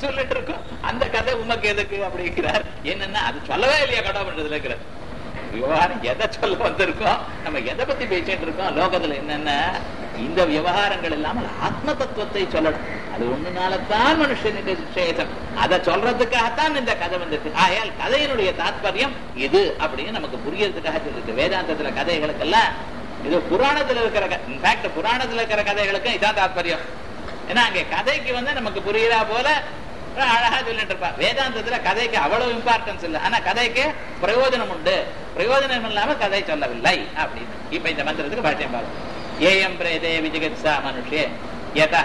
சொல்லிட்டு இருக்கோம் அந்த கதை உமக்கு எதுக்கு அப்படிங்கிறார் என்னன்னா அது சொல்லவே இல்லையா கடவுள்ன்றதுல இருக்கிறார் விவகாரம் எதை சொல்ல வந்திருக்கோம் நம்ம எதை பத்தி பேசிட்டு இருக்கோம் லோகத்துல என்னென்ன இந்த விவகாரங்கள் இல்லாமல் ஆத்ம தத்துவத்தை சொல்லணும் அது ஒண்ணுனாலதான் மனுஷனுக்கு சேதம் அதை சொல்றதுக்காகத்தான் இந்த கதை வந்திருக்கு ஆகையால் கதையினுடைய தாத்பரியம் இது அப்படின்னு நமக்கு புரியறதுக்காக சொல்லிருக்கு வேதாந்தத்துல கதைகளுக்கெல்லாம் இது புராணத்துல இருக்கிற இன்ஃபேக்ட் புராணத்துல இருக்கிற கதைகளுக்கும் இதான் தாத்பரியம் ஏன்னா அங்க கதைக்கு வந்து நமக்கு புரியுறா போல அழகா சொல்லிட்டு இருப்பா வேதாந்தத்துல கதைக்கு அவ்வளவு இம்பார்ட்டன்ஸ் இல்லை ஆனா கதைக்கு பிரயோஜனம் உண்டு பிரயோஜனம் இல்லாம கதை சொல்லவில்லை அப்படின்னு இப்ப இந்த மந்திரத்துக்கு பாட்டியம் பாருங்க ஏயம் பிரேதே விஜிகித்சா மனுஷே யதா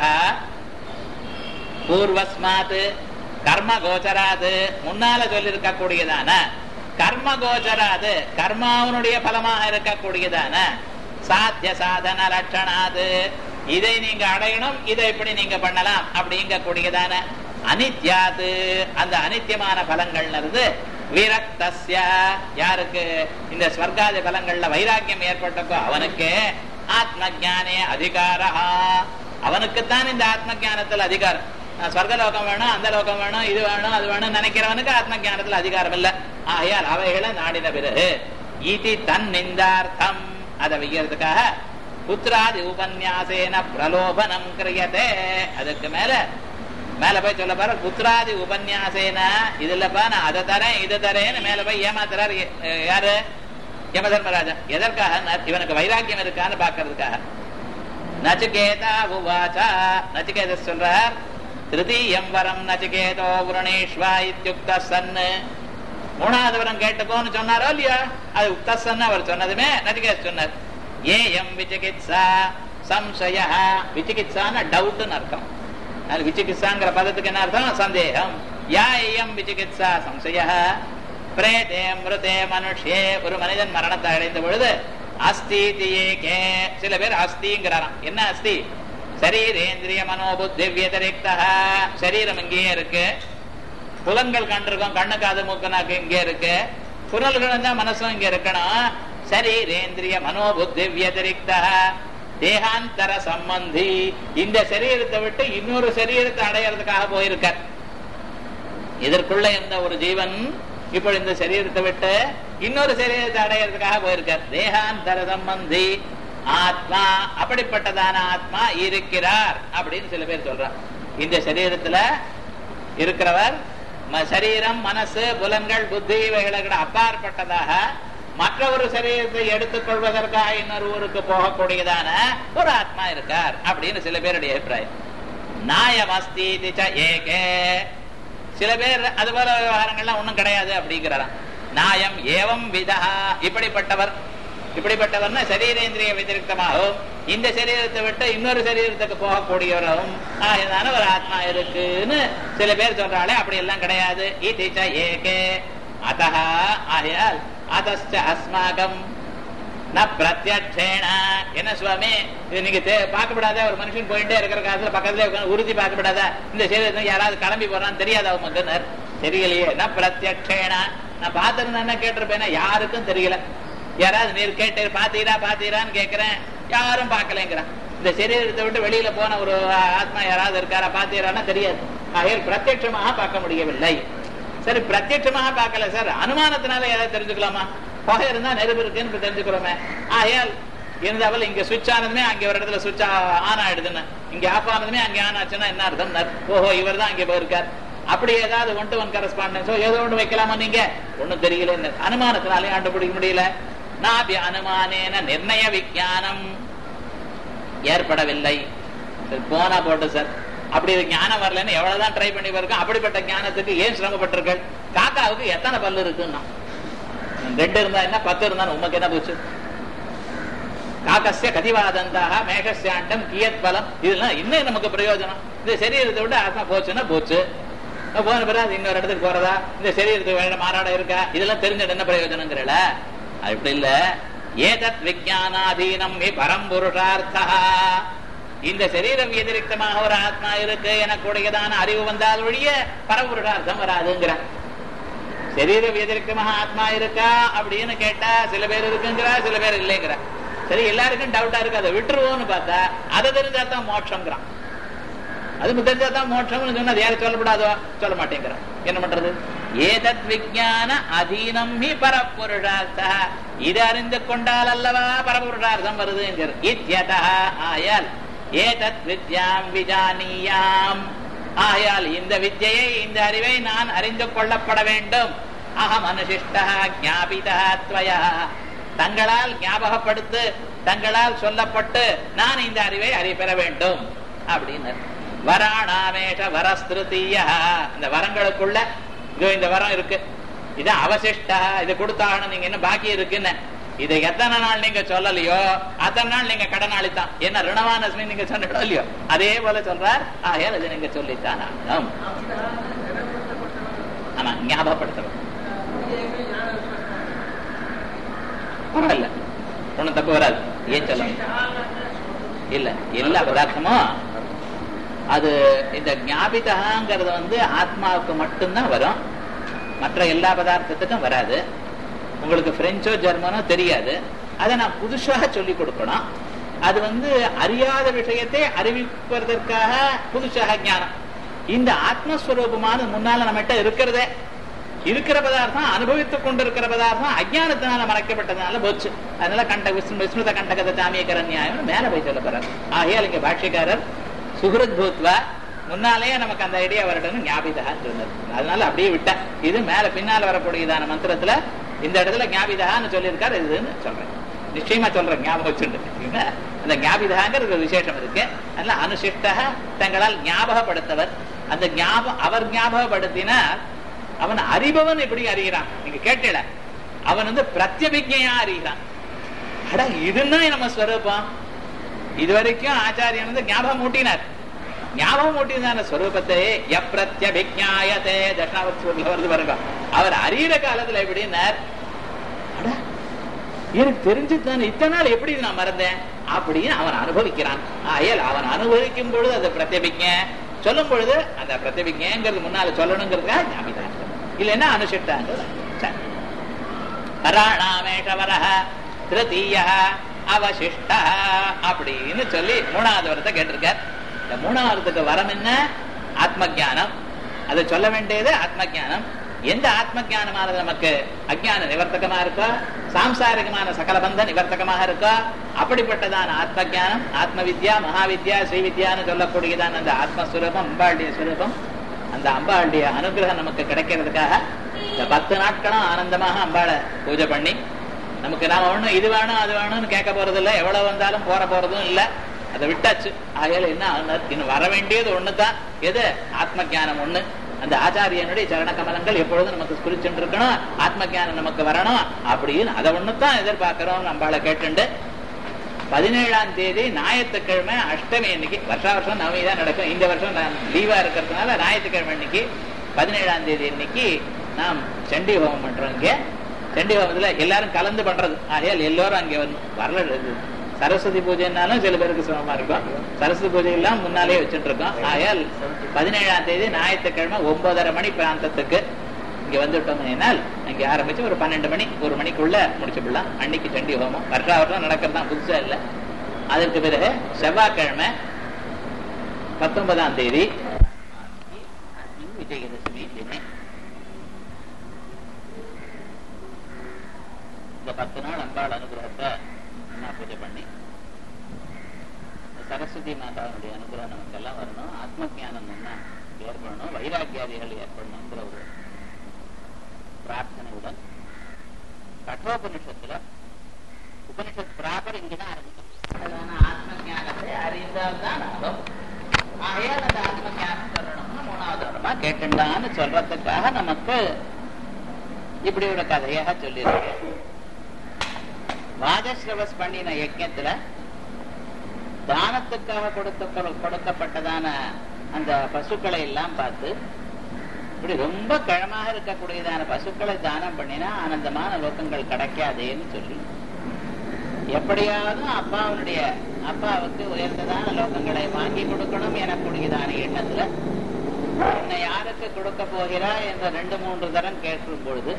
பூர்வஸ்மாத் கர்ம கோச்சராது முன்னால சொல்லியிருக்க கூடியதான கர்ம கோச்சராது கர்மாவனுடைய பலமாக இருக்கக்கூடியதான சாத்திய சாதன லட்சணாது இதை நீங்க அடையணும் இதை இப்படி நீங்க பண்ணலாம் அப்படிங்க கூடியதான அனித்யாது அந்த அனித்தியமான பலங்கள்ன்றது விரக்தஸ்ய யாருக்கு இந்த ஸ்வர்காதி பலங்கள்ல வைராக்கியம் ஏற்பட்டக்கோ அவனுக்கு ஆத்ம ஜானே அதிகாரா அவனுக்குத்தான் இந்த ஆத்ம ஜானத்துல அதிகாரம் நான் ஸ்வர்க லோகம் வேணும் அந்த லோகம் வேணும் இது வேணும் அது வேணும் நினைக்கிறவனுக்கு ஆத்ம ஜானத்துல அதிகாரம் இல்ல ஆகையால் அவைகளை நாடின பிறகு இதி தன் நிந்தார்த்தம் அதை வைக்கிறதுக்காக புத்திராதி உபன்யாசேன பிரலோபனம் கிரியதே அதுக்கு மேல மேல போய் சொல்ல பாரு புத்திராதி உபன்யாசேன இதுலப்பா நான் அதை தரேன் இதை தரேன்னு மேல போய் ஏமாத்துறாரு எ- யாரு யமதர்மராஜா எதற்காக இவனுக்கு வைராக்கியம் இருக்கான்னு பாக்குறதுக்காக நச்சிகேதா உவாச்சா நச்சிகேத சொல்றார் திருதீயம் வரம் நச்சிகேதோ புரணேஸ்வா இத்தியுக்த சன்னு மூணாவது வரம் கேட்டுக்கோன்னு சொன்னாரோ இல்லையா அது உக்தசன்னு அவர் சொன்னதுமே நச்சிகேத சொன்னார் ஏயம் விசிகித்சா சம்சய விசிகித்சான டவுட்னு அர்த்தம் அது விசிகித்சாங்கிற பதத்துக்கு என்ன அர்த்தம் சந்தேகம் யா ஏயம் விசிகித்சா சம்சய பிரேதே மிருதே மனுஷே ஒரு மனிதன் மரணத்தை அடைந்த பொழுது அஸ்தி ஏகே சில பேர் அஸ்திங்கிறாராம் என்ன அஸ்தி சரீரேந்திரிய மனோபுத்தி வியதிரிக்தா சரீரம் இங்கேயே இருக்கு புலன்கள் கண்டிருக்கோம் கண்ணு காது மூக்கு நாக்கு இங்கே இருக்கு புலன்கள் இருந்தா மனசும் இங்க இருக்கணும் சரீரேந்திரிய மனோபுத்தி வியதிரிக்தா தேகாந்தர சம்பந்தி இந்த சரீரத்தை விட்டு இன்னொரு சரீரத்தை அடையறதுக்காக போயிருக்கார் இதற்குள்ள இருந்த ஒரு ஜீவன் இப்போ இந்த சரீரத்தை விட்டு இன்னொரு சரீரத்தை அடையறதுக்காக போயிருக்கார் தேகாந்தர சம்பந்தி ஆத்மா அப்படிப்பட்டதான ஆத்மா இருக்கிறார் அப்படின்னு சில பேர் சொல்றார் இந்த சரீரத்துல இருக்கிறவர் ம- சரீரம் மனசு புலன்கள் புத்தி இவைகளுக்கு அப்பாற்பட்டதாக மற்ற ஒரு சரீரத்தை எடுத்துக் கொள்வதற்காக இன்னொரு ஊருக்கு போகக்கூடியதான ஒரு ஆத்மா இருக்கார் அப்படின்னு சில பேருடைய அபிப்பிராயம் நாயம் அஸ்தி ஏகே சில பேர் அது போல விவகாரங்கள்லாம் ஒண்ணும் கிடையாது அப்படிங்கிறாராம் நாயம் ஏவம் விதா இப்படிப்பட்டவர் இப்படிப்பட்டவர்னா சரீரேந்திரிய வதிரிக்தமாகவும் இந்த சரீரத்தை விட்டு இன்னொரு சரீரத்துக்கு போகக்கூடியவரும் ஆயதான ஒரு ஆத்மா இருக்குன்னு சில பேர் சொல்றாளே அப்படி எல்லாம் கிடையாது இதிச்ச ஏகே அத்தः ஆகையால் அதஸ்ச அஸ்மாகம் ந பிரத்யட்சேன என்ன சுவாமி இது நீங்க தே- பார்க்கப்படாத ஒரு மனுஷன் போயிட்டே இருக்கிற காலத்துல பக்கத்துல உட்கார்ந்து உறுதி பார்க்கப்படாத இந்த சரீரத்துல யாராவது கிளம்பி போறான்னு தெரியாதா உமக்குன்னு தெரியலையே ந பிரத்யட்சேன நான் பார்த்திருந்தேன்னா கேட்டிருப்பேனா யாருக்கும் தெரியல யாராவது நீர் கேட்டு பாத்தீரா பாத்தீரான்னு கேக்குறேன் யாரும் பார்க்கலைங்கிறான் இந்த சரீரத்தை விட்டு வெளியில போன ஒரு ஆத்மா யாராவது இருக்காரா பாத்தீரான்னா தெரியாது ஆகையால் பிரத்யட்சமாக பார்க்க முடியவில்லை சரி பிரத்யட்சமாக பார்க்கல சார் அனுமானத்தினால ஏதாவது தெரிஞ்சுக்கலாமா புகை இருந்தா நெருப்பு இருக்குன்னு இப்ப தெரிஞ்சுக்கிறோமே ஆகையால் இருந்தாவில் இங்க சுவிட்ச் ஆனதுமே அங்க ஒரு இடத்துல சுவிட்ச் ஆன் ஆயிடுதுன்னு இங்க ஆஃப் ஆனதுமே அங்க ஆன் ஆச்சுன்னா என்ன அர்த்தம் ஓஹோ இவர் தான் அங்க போயிருக்கார் அப்படி ஏதாவது ஒன் டு ஒன் கரஸ்பாண்டன்ஸோ ஏதோ ஒன்று வைக்கலாமா நீங்க ஒண்ணும் தெரியல அனுமானத்தினாலே கண்டுபிடிக்க முடியல நாபி அனுமானேன நிர்ணய விஞ்ஞானம் ஏற்படவில்லை சரி, போனா போட்டு சார் அப்படி இது ஞானம் வரலன்னு எவ்வளவுதான் ட்ரை பண்ணி பாருங்க அப்படிப்பட்ட ஞானத்துக்கு ஏன் சிரமப்பட்டிருக்கள் காக்காவுக்கு எத்தனை பல்லு இருக்குன்னா ரெண்டு இருந்தா என்ன பத்து இருந்தா உமக்கு என்ன போச்சு காக்கசிய கதிவாதந்தாக மேகசியாண்டம் கியத் பலம் இதெல்லாம் இன்னும் நமக்கு பிரயோஜனம் இந்த சரீரத்தை விட்டு ஆத்மா போச்சுன்னா போச்சு அப்ப போன பிறகு அது இன்னொரு இடத்துக்கு போறதா இந்த சரீரத்துக்கு வேற மாறாட இருக்கா இதெல்லாம் தெரிஞ்சிட்டு என்ன பிரயோஜனங்கிறல அது இப்படி இல்ல ஏதத் விஜயானாதீனம் மே பரம் புருஷார்த்தா இந்த சரீரம் எதிரிக்தமாக ஒரு ஆத்மா இருக்கு எனக்கூடியதான அறிவு வந்தால் ஒழிய பரபுருஷார்த்தம் வராதுங்கிற சரீர வியதிரிக்தமாக ஆத்மா இருக்கா அப்படின்னு கேட்டா சில பேர் இருக்குங்கிறா சில பேர் இல்லைங்கிற சரி எல்லாருக்கும் டவுட்டா இருக்கு அதை விட்டுருவோம்னு பார்த்தா அதை தெரிஞ்சா தான் மோட்சங்கிறான் அது தெரிஞ்சாதான் மோட்சம்னு சொன்னா அது யாரும் சொல்லப்படாதோ சொல்ல மாட்டேங்கிறான் என்ன பண்றது ஏதத் விஜான அதீனம் ஹி பரப்புருஷார்த்தா இது அறிந்து கொண்டால் அல்லவா பரபுருஷார்த்தம் வருது இத்யதா ஆயால் ஏதத் வித்யாம் விஜானியாம் ஆயால் இந்த வித்யை இந்த அறிவை நான் அறிந்து கொள்ளப்பட வேண்டும் அகம் அனுசிஷ்டா ஞாபிதா துவயா தங்களால் ஞாபகப்படுத்து தங்களால் சொல்லப்பட்டு நான் இந்த அறிவை அறி பெற வேண்டும் அப்படின்னு வராணாமேஷ வரஸ்திருத்தீய இந்த வரங்களுக்குள்ள இதோ இந்த வரம் இருக்கு இது அவசிஷ்டா இது கொடுத்தாகணும் நீங்க என்ன பாக்கி இருக்குன்னு இதை எத்தனை நாள் நீங்க சொல்லலையோ அத்தனை நாள் நீங்க கடனாளி தான் என்ன ரிணவானஸ்மி நீங்க சொன்னோ இல்லையோ அதே போல சொல்றார் ஆகையால் இது நீங்க சொல்லித்தான் ஆகணும் ஆமா ஞாபகப்படுத்துறோம் பரவாயில்ல ஒண்ணும் தப்பு வராது ஏன் சொல்ல இல்ல எல்லா பதார்த்தமும் அது இந்த ஞாபிதகாங்கிறது வந்து ஆத்மாவுக்கு மட்டும்தான் வரும் மற்ற எல்லா பதார்த்தத்துக்கும் வராது உங்களுக்கு பிரெஞ்சோ ஜெர்மனோ தெரியாது அதை நான் புதுசாக சொல்லி கொடுக்கணும் அது வந்து அறியாத விஷயத்தை அறிவிப்பதற்காக புதுசாக ஞானம் இந்த ஆத்மஸ்வரூபமான முன்னால நம்மகிட்ட இருக்கிறதே இருக்கிற பதார்த்தம் அனுபவித்துக் கொண்டிருக்கிற பதார்த்தம் அஜானத்தினால மறைக்கப்பட்டதுனால போச்சு அதனால கண்ட விஷ்ணு விஸ்மிருத கண்டகத தாமியக்கர நியாயம் மேல போய் சொல்ல போறார் ஆகையால் இங்க பாஷ்யக்காரர் சுகிருத் பூத்வா முன்னாலேயே நமக்கு அந்த ஐடியா வரட்டும்னு ஞாபிதான்னு சொன்னது அதனால அப்படியே விட்ட இது மேல பின்னால வரக்கூடியதான மந்திரத்துல இந்த இடத்துல ஞாபிதான்னு சொல்லியிருக்காரு இதுன்னு சொல்றேன் நிச்சயமா சொல்றேன் ஞாபகம் வச்சுட்டு அந்த ஞாபிதாங்கிற ஒரு விசேஷம் இருக்கு அதனால அனுசிஷ்ட தங்களால் ஞாபகப்படுத்தவர் அந்த ஞாபகம் அவர் ஞாபகப்படுத்தினார் அவன் அறிபவன் எப்படி அறிகிறான் நீங்க கேட்டல அவன் வந்து பிரத்யபிஜையா அறிகிறான் அட இதுன்னா நம்ம ஸ்வரூபம் இது வரைக்கும் ஆச்சாரியன் வந்து ஞாபகம் ஊட்டினார் ஞாபகம் ஊட்டினான ஸ்வரூபத்தை எப்பிரத்யபிஜாயத்தே தட்சிணாவத் வருது பாருங்க அவர் அறிகிற காலத்துல எப்படின்னார் அட எனக்கு தெரிஞ்சது இத்தனை நாள் எப்படி நான் மறந்தேன் அப்படின்னு அவன் அனுபவிக்கிறான் ஆயல் அவன் அனுபவிக்கும் பொழுது அது பிரத்யபிக்க சொல்லும் பொழுது அந்த பிரத்யபிங்கிறது முன்னால சொல்லணுங்கிறதுக்காக ஞாபகம் இல்லைன்னா அனுசிட்டாங்கிறது பராணாமேஷவரஹ திருத்தீய அவசிஷ்ட அப்படின்னு சொல்லி மூணாவது வரத்தை கேட்டிருக்கார் இந்த மூணாவதுக்கு வரம் என்ன ஆத்ம ஜானம் அதை சொல்ல வேண்டியது ஆத்ம ஜானம் எந்த ஆத்ம ஜானமானது நமக்கு அஜான நிவர்த்தகமா இருக்கோ சாம்சாரிகமான சகல பந்த நிவர்த்தகமாக இருக்கோ அப்படிப்பட்டதான ஆத்ம ஜானம் ஆத்ம வித்யா மகாவித்யா ஸ்ரீவித்யான்னு சொல்லக்கூடியதான அந்த ஆத்மஸ்வரூபம் அம்பாளுடைய சுரூபம் அந்த அம்பாளுடைய அனுகிரகம் நமக்கு கிடைக்கிறதுக்காக இந்த பத்து நாட்களும் ஆனந்தமாக அம்பாளை பூஜை பண்ணி நமக்கு நாம ஒண்ணும் இது வேணும் அது வேணும்னு கேட்க போறது இல்லை எவ்வளவு வந்தாலும் போற போறதும் இல்லை அதை விட்டாச்சு ஆகையால என்ன இன்னும் வர வேண்டியது ஒண்ணுதான் எது ஆத்ம ஜானம் ஒண்ணு அந்த ஆச்சாரியனுடைய சரண கமலங்கள் எப்பொழுதும் நமக்கு குறிச்சுட்டு இருக்கணும் ஆத்ம ஜானம் நமக்கு வரணும் அப்படின்னு அதை ஒண்ணுதான் எதிர்பார்க்கிறோம் நம்மள கேட்டுண்டு பதினேழாம் தேதி ஞாயிற்றுக்கிழமை அஷ்டமி அன்னைக்கு வருஷா வருஷம் நவமி தான் நடக்கும் இந்த வருஷம் நான் லீவா இருக்கிறதுனால ஞாயிற்றுக்கிழமை அன்னைக்கு பதினேழாம் தேதி அன்னைக்கு நாம் சண்டி ஹோமம் பண்றோம் இங்க சண்டி ஹோமத்துல எல்லாரும் கலந்து பண்றது ஆகையால் எல்லாரும் அங்கே வரணும் வரல சரஸ்வதி பூஜைனாலும் சில பேருக்கு சிரமமா இருக்கும் சரஸ்வதி பூஜை எல்லாம் முன்னாலே வச்சுட்டு இருக்கோம் ஆகையால் பதினேழாம் தேதி ஞாயிற்றுக்கிழமை ஒன்பதரை மணி பிராந்தத்துக்கு இங்க வந்துட்டோம்னால் அங்க ஆரம்பிச்சு ஒரு பன்னெண்டு மணி ஒரு மணிக்குள்ள முடிச்சுக்கலாம் அன்னைக்கு சண்டி ஹோமம் வருஷா வருஷம் நடக்கிறதான் புதுசா இல்ல அதற்கு பிறகு செவ்வாய்க்கிழமை பத்தொன்பதாம் தேதி விஜயதசமி தினே இந்த பத்து நாள் அம்பாள் அனுகிரகத்தை என்ன பூஜை பண்ணி சரஸ்வதி மாதாவுடைய அனுகிரகம் நமக்கெல்லாம் வரணும் ஆத்ம ஜானம் என்ன ஏற்படணும் வைராக்கியாதிகள் ஏற்படணுங்கிற ஒரு பிரார்த்தனையுடன் கட்டோபனிஷத்துல உபனிஷத் பிராபர் இங்கதான் ஆரம்பிக்கும் அதான ஆத்ம ஞானத்தை அறிந்தால்தான் ஆகும் ஆகையால் அந்த ஆத்ம ஞானம் சொல்லணும்னு மூணாவது வருமா கேட்டுண்டான்னு சொல்றதுக்காக நமக்கு இப்படி ஒரு கதையாக சொல்லியிருக்கேன் வாஜஸ்ரவஸ் பண்ணின யஜ்யத்துல தானத்துக்காக கொடுத்த கொடுக்கப்பட்டதான அந்த பசுக்களை எல்லாம் பார்த்து இப்படி ரொம்ப கழமாக இருக்கக்கூடியதான பசுக்களை தானம் பண்ணினா ஆனந்தமான லோகங்கள் கிடைக்காதேன்னு சொல்லி எப்படியாவது அப்பாவுடைய அப்பாவுக்கு உயர்ந்ததான லோகங்களை வாங்கி கொடுக்கணும் எனக்கூடியதான எண்ணத்துல என்னை யாருக்கு கொடுக்க போகிறா என்ற ரெண்டு மூன்று தரம் கேட்கும் பொழுது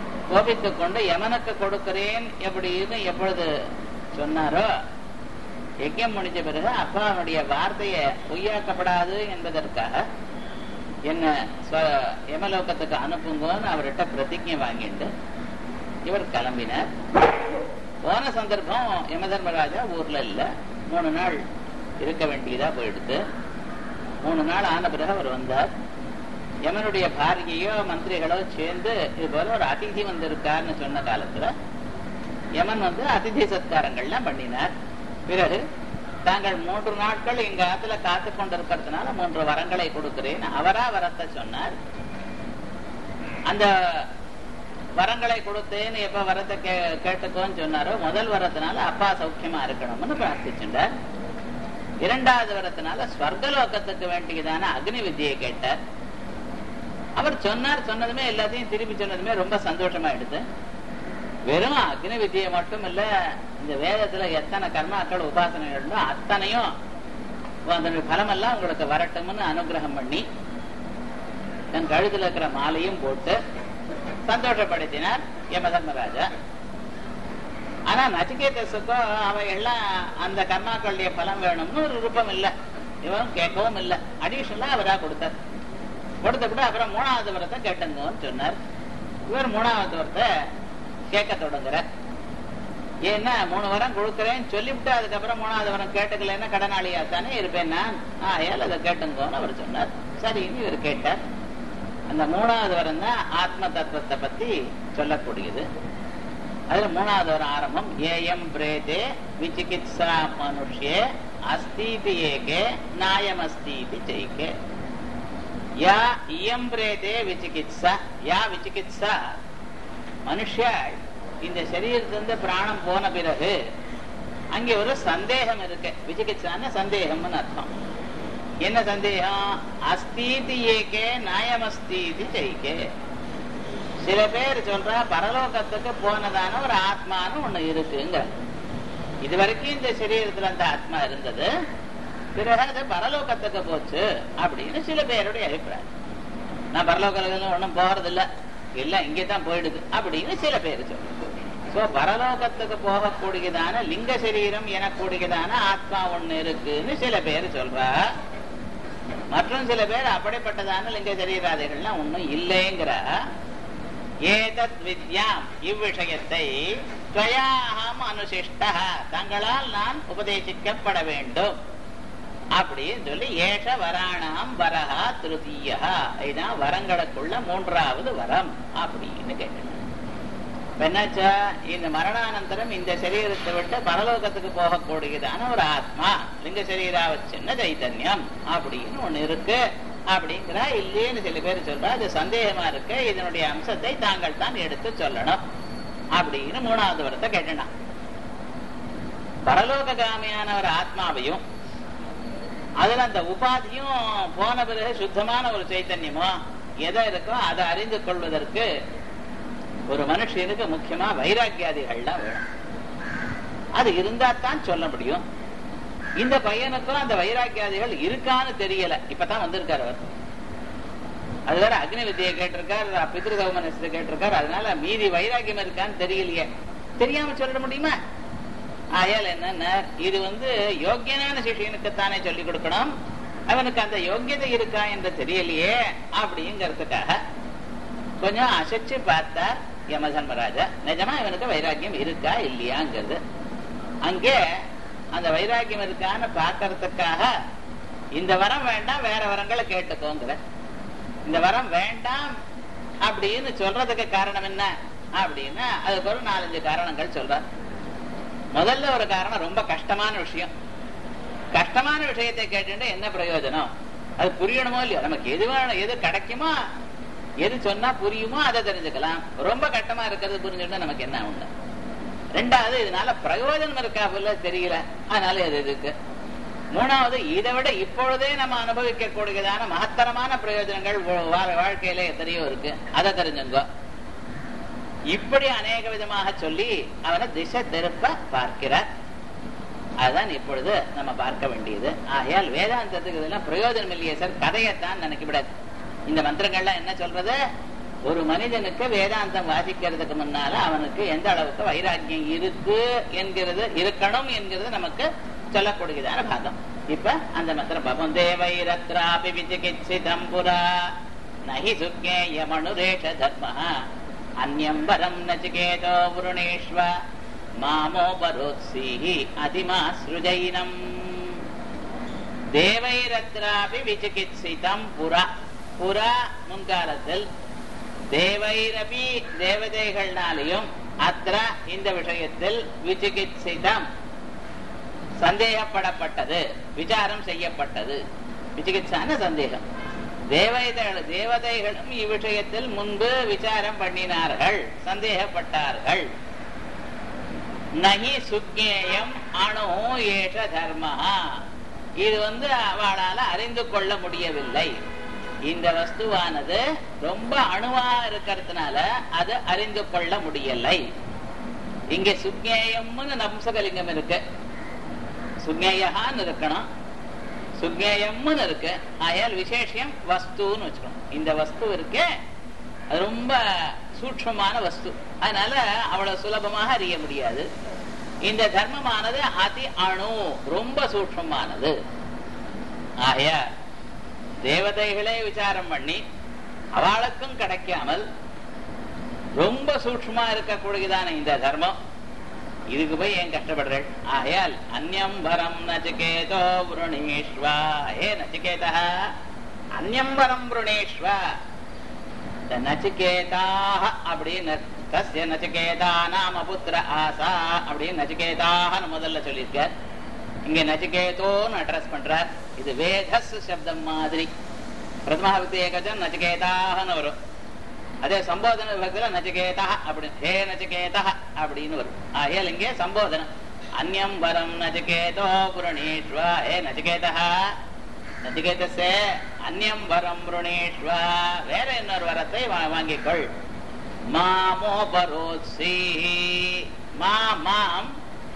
கோபித்துக் கொண்டு யமனுக்கு கொடுக்கிறேன் எப்படின்னு எப்பொழுது சொன்னாரோ யஜ்யம் முடிஞ்ச பிறகு அப்பாவுடைய வார்த்தையை பொய்யாக்கப்படாது என்பதற்காக என்ன ஸ்வ- யமலோகத்துக்கு அனுப்புங்கன்னு அவர்கிட்ட பிரதிஜை வாங்கிட்டு இவர் கிளம்பினார் போன சந்தர்ப்பம் யமதர்மராஜா ஊர்ல இல்ல மூணு நாள் இருக்க வேண்டியதா போயிடுது மூணு நாள் ஆன பிறகு அவர் வந்தார் யமனுடைய பாரியையோ மந்திரிகளோ சேர்ந்து இது போல ஒரு அதிதி வந்திருக்காருன்னு சொன்ன காலத்துல யமன் வந்து அதிதி சத்காரங்கள்லாம் பண்ணினார் பிறகு தாங்கள் மூன்று நாட்கள் எங்க ஆத்துல காத்து கொண்டிருக்கிறதுனால மூன்று வரங்களை கொடுக்கிறேன் அவரா வரத்தை சொன்னார் அந்த வரங்களை கொடுத்தேன்னு எப்ப வரத்தை கே கேட்டுக்கோன்னு சொன்னாரோ முதல் வரத்தினால அப்பா சௌக்கியமா இருக்கணும்னு பிரார்த்திச்சுட்டார் இரண்டாவது வரத்தினால ஸ்வர்கலோகத்துக்கு வேண்டியதான அக்னி வித்தியை கேட்டார் அவர் சொன்னார் சொன்னதுமே எல்லாத்தையும் திருப்பி சொன்னதுமே ரொம்ப சந்தோஷமா எடுத்து வெறும் அக்னி வித்தியை மட்டும் இல்ல இந்த வேதத்துல எத்தனை கர்மாக்கள் உபாசனைகளோ அத்தனையும் அதனுடைய பலமெல்லாம் உங்களுக்கு வரட்டும்னு அனுகிரகம் பண்ணி தன் கழுத்துல இருக்கிற மாலையும் போட்டு சந்தோஷப்படுத்தினார் யமதர்மராஜா ஆனா நச்சிகேதஸுக்கோ அவ எல்லாம் அந்த கர்மாக்களுடைய பலம் வேணும்னு ஒரு விருப்பம் இல்ல இவரும் கேட்கவும் இல்ல அடிஷனலா அவரா கொடுத்தார் கொடுத்தப்பட அப்புறம் மூணாவது வரத்தை கேட்டுங்கன்னு சொன்னார் இவர் மூணாவது வரத்தை கேட்க தொடங்குறார் ஏன்னா மூணு வரம் கொடுக்குறேன்னு சொல்லிவிட்டு அதுக்கப்புறம் மூணாவது வரம் கேட்டுக்கலைன்னா கடனாளியா தானே இருப்பேன் நான் ஆயால் அதை கேட்டுங்கன்னு அவர் சொன்னார் சரின்னு இவர் கேட்டார் அந்த மூணாவது வரம் தான் ஆத்ம தத்துவத்தை பத்தி சொல்லக்கூடியது அதுல மூணாவது வரம் ஆரம்பம் ஏயம் பிரேதே விசிகித்சா மனுஷ்யே அஸ்தீதி ஏகே நாயம் அஸ்தீதி ஜெய்கே யா இயம் பிரேதே விசிகித்சா யா விசிகித்சா மனுஷாள் இந்த சரீரத்திலிருந்து பிராணம் போன பிறகு அங்கே ஒரு சந்தேகம் இருக்கு விசிகிச்சான சந்தேகம்னு அர்த்தம் என்ன சந்தேகம் அஸ்தீதி ஏகே நாயமஸ்தீதி ஜெய்கே சில பேர் சொல்றா பரலோகத்துக்கு போனதான ஒரு ஆத்மான்னு ஒண்ணு இருக்குங்க இது வரைக்கும் இந்த சரீரத்துல அந்த ஆத்மா இருந்தது பிறகு அது பரலோகத்துக்கு போச்சு அப்படின்னு சில பேருடைய அபிப்பிராயம் நான் பரலோகத்துல ஒண்ணும் போறது இல்ல இல்ல இங்கதான் போயிடுது அப்படின்னு சில பேர் சொல்றாங்க சோ பரலோகத்துக்கு போகக்கூடியதான லிங்க சரீரம் எனக்கூடியதான ஆத்மா ஒண்ணு இருக்குன்னு சில பேர் சொல்றா மற்றும் சில பேர் அப்படிப்பட்டதான லிங்க சரீராதிகள்லாம் ஒண்ணும் இல்லைங்கிற ஏதத் வித்யாம் இவ்விஷயத்தை துவயாகம் அனுசிஷ்ட தங்களால் நான் உபதேசிக்கப்பட வேண்டும் அப்படின்னு சொல்லி ஏஷ வராணாம் வரஹா திருத்தீயா இதுதான் வரங்களுக்குள்ள மூன்றாவது வரம் அப்படின்னு கேட்டேன் என்னாச்சா இந்த மரணானந்தரம் இந்த சரீரத்தை விட்டு பரலோகத்துக்கு போகக்கூடியதான ஒரு ஆத்மா லிங்க சரீராவ சின்ன சைத்தன்யம் அப்படின்னு ஒண்ணு இருக்கு அப்படிங்கிறா இல்லேன்னு சில பேர் சொல்றா அது சந்தேகமா இருக்கு இதனுடைய அம்சத்தை தாங்கள் தான் எடுத்து சொல்லணும் அப்படின்னு மூணாவது வரத்தை கேட்டனா பரலோககாமியான ஒரு ஆத்மாவையும் அதுல அந்த உபாதியும் போன பிறகு சுத்தமான ஒரு சைத்தன்யமோ எதை இருக்கோ அதை அறிந்து கொள்வதற்கு ஒரு மனுஷனுக்கு முக்கியமா வைராக்கியாதிகள்லாம் வேணும் அது இருந்தா தான் சொல்ல முடியும் இந்த பையனுக்கும் அந்த வைராக்கியாதிகள் இருக்கான்னு தெரியல இப்பதான் வந்திருக்காரு அவர் அது வேற அக்னி வித்தியை கேட்டிருக்கார் பித்ரு கௌமனத்தை கேட்டிருக்கார் அதனால மீதி வைராக்கியம் இருக்கான்னு தெரியலையே தெரியாம சொல்ல முடியுமா ஆயால் என்னன்னா இது வந்து யோக்கியனான சிஷியனுக்கு தானே சொல்லிக் கொடுக்கணும் அவனுக்கு அந்த யோக்கியதை இருக்கா என்று தெரியலையே அப்படிங்கிறதுக்காக கொஞ்சம் அசைச்சு பார்த்தார் யமதர்மராஜா நிஜமா இவனுக்கு வைராக்கியம் இருக்கா இல்லையாங்கிறது அங்கே அந்த வைராக்கியம் இருக்கான்னு பார்க்கறதுக்காக இந்த வரம் வேண்டாம் வேற வரங்களை கேட்டுக்கோங்கிற இந்த வரம் வேண்டாம் அப்படின்னு சொல்றதுக்கு காரணம் என்ன அப்படின்னா அதுக்கு ஒரு நாலஞ்சு காரணங்கள் சொல்றார் முதல்ல ஒரு காரணம் ரொம்ப கஷ்டமான விஷயம் கஷ்டமான விஷயத்தை கேட்டு என்ன பிரயோஜனம் அது புரியணுமோ இல்லையோ நமக்கு எது வேணும் எது கிடைக்குமோ எது சொன்னா புரியுமோ அதை தெரிஞ்சுக்கலாம் ரொம்ப கஷ்டமா இருக்கிறது புரிஞ்சுட்டா நமக்கு என்ன உண்டு ரெண்டாவது இதனால பிரயோஜனம் இருக்கா போல தெரியல அதனால எது இருக்கு மூணாவது இதை விட இப்பொழுதே நம்ம அனுபவிக்க கூடியதான மகத்தரமான பிரயோஜனங்கள் வாழ்க்கையில எத்தனையோ இருக்கு அதை தெரிஞ்சுங்க இப்படி அநேக விதமாக சொல்லி அவனை திசை திருப்ப பார்க்கிறார் அதுதான் இப்பொழுது நம்ம பார்க்க வேண்டியது ஆகையால் வேதாந்தத்துக்கு இதெல்லாம் பிரயோஜனம் இல்லையே சார் கதையத்தான் நினைக்கப்படாது இந்த மந்திரங்கள்லாம் என்ன சொல்றது ஒரு மனிதனுக்கு வேதாந்தம் வாசிக்கிறதுக்கு முன்னால அவனுக்கு எந்த அளவுக்கு வைராக்கியம் இருக்கு என்கிறது இருக்கணும் என்கிறது நமக்கு சொல்லக்கூடியதான பாகம் இப்ப அந்த மந்திரம் பாபம் தேவைரத்ராபி விசிகித்சிதம் புரா நகி சுக்ஞேயமனுரேஷ தர்ம அந்யம் வரம் நச்சிகேதோ புருணேஷ்வ மாமோபரோத்சீஹி அதிமா ஸ்ருஜைனம் தேவைரத்ராபி விசிகித்சிதம் புரா புரா முன்காலத்தில் தேவைரபி தேவதைகள்னாலையும் அத்ரா இந்த விஷயத்தில் விசிகித்சிதம் சந்தேகப்படப்பட்டது விசாரம் செய்யப்பட்டது விசிகித்சான சந்தேகம் தேவதைகள் தேவதைகளும் இவ்விஷயத்தில் முன்பு விசாரம் பண்ணினார்கள் சந்தேகப்பட்டார்கள் நகி சுக்ஞேயம் அணு ஏஷ தர்மஹா இது வந்து அவளால அறிந்து கொள்ள முடியவில்லை இந்த வஸ்துவானது ரொம்ப அணுவா இருக்கிறதுனால அது அறிந்து கொள்ள முடியலை இங்க சுக்ஞேயம்னு நம்சகலிங்கம் இருக்கு சுக்ஞேயான்னு இருக்கணும் சுக்ஞேயம்னு இருக்கு ஆயால் விசேஷம் வஸ்துன்னு வச்சுக்கணும் இந்த வஸ்து இருக்கே அது ரொம்ப சூட்சமான வஸ்து அதனால அவ்வளவு சுலபமாக அறிய முடியாது இந்த தர்மமானது அதி அணு ரொம்ப சூட்சமானது ஆயா தேவதைகளே விசாரம் பண்ணி அவளுக்கும் கிடைக்காமல் ரொம்ப சூட்சமா இருக்கக்கூடியதான இந்த தர்மம் இதுக்கு போய் ஏன் கஷ்டப்படுறேன் ஆயால் அந்யம் வரம் நச்சிகேதோ புருணேஸ்வா ஏ நச்சிகேதா அந்யம் வரம் புருணேஸ்வா இந்த நச்சிகேதாக அப்படின்னு தஸ்ய நச்சிகேதா நாம புத்திர ஆசா அப்படின்னு நச்சிகேதான்னு முதல்ல சொல்லியிருக்கார் இங்க நச்சிகேதோன்னு அட்ரஸ் பண்றார் இது வேதஸ் சப்தம் மாதிரி பிரதமா விபக்தி ஏகஜம் நச்சிகேதான்னு வரும் அதே சம்போதன விபக்தியில நச்சிகேதா அப்படின்னு ஹே நச்சிகேதா அப்படின்னு வரும் ஆகையால் இங்கே சம்போதனம் அந்யம் வரம் நச்சிகேதோ புரணீஸ்வா ஹே நச்சிகேதா நச்சிகேதஸே அந்யம் வரம் புரணீஸ்வா வேற இன்னொரு வரத்தை வா- வாங்கிக்கொள் மாமோபரோத்சி மா மாம்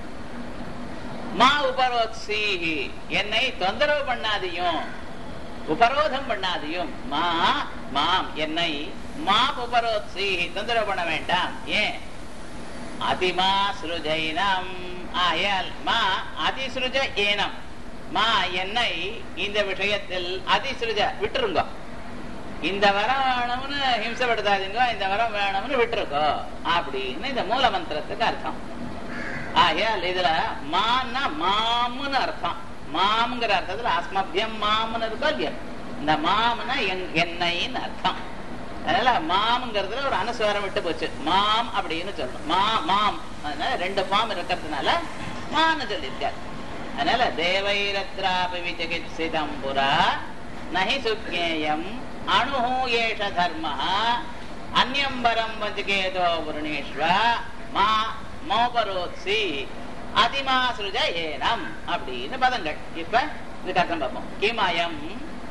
மா உபரோத்சி என்னை தொந்தரவு பண்ணாதியும் உபரோதம் பண்ணாதியும் மா மாம் என்னை மா உபரோத்சி தொந்தரவு பண்ண வேண்டாம் ஏன் அதிமா சுருஜைனம் ஆயால் மா அதிசுருஜ ஏனம் மா என்னை இந்த விஷயத்தில் அதிசுருஜ விட்டுருங்க இந்த வரம் வேணும்னு ஹிம்சப்படுத்தாதீங்க இந்த வரம் வேணும்னு விட்டுருக்கோ அப்படின்னு இந்த மூல மந்திரத்துக்கு அர்த்தம் ஆகையால் இதுல மான்னா மாம்னு அர்த்தம் மாம்ங்கிற அர்த்தத்துல அஸ்மபியம் மாம்னு இருக்கோ இல்லையா இந்த மாம்னா என்- என்னைன்னு அர்த்தம் அதனால மாம்ங்கிறதுல ஒரு அனுஸ்வாரம் விட்டு போச்சு மாம் அப்படின்னு சொல்லணும் மா மாம் அதனால ரெண்டு மாம் இருக்கிறதுனால மான்னு சொல்லியிருக்கார் அதனால தேவைரத்ராபி விசிகித்சிதம் புரா நஹி சுக்ஞேயம் அணு ஏஷ தர்ம அந்யம் வரம் வஞ்சிகேதோ புருணேஸ்வ மா மோபரோத்சி அதிமா சுருஜ ஏனம் அப்படின்னு பதங்கள் இப்ப இதுக்கு அர்த்தம் பார்ப்போம் கிமயம்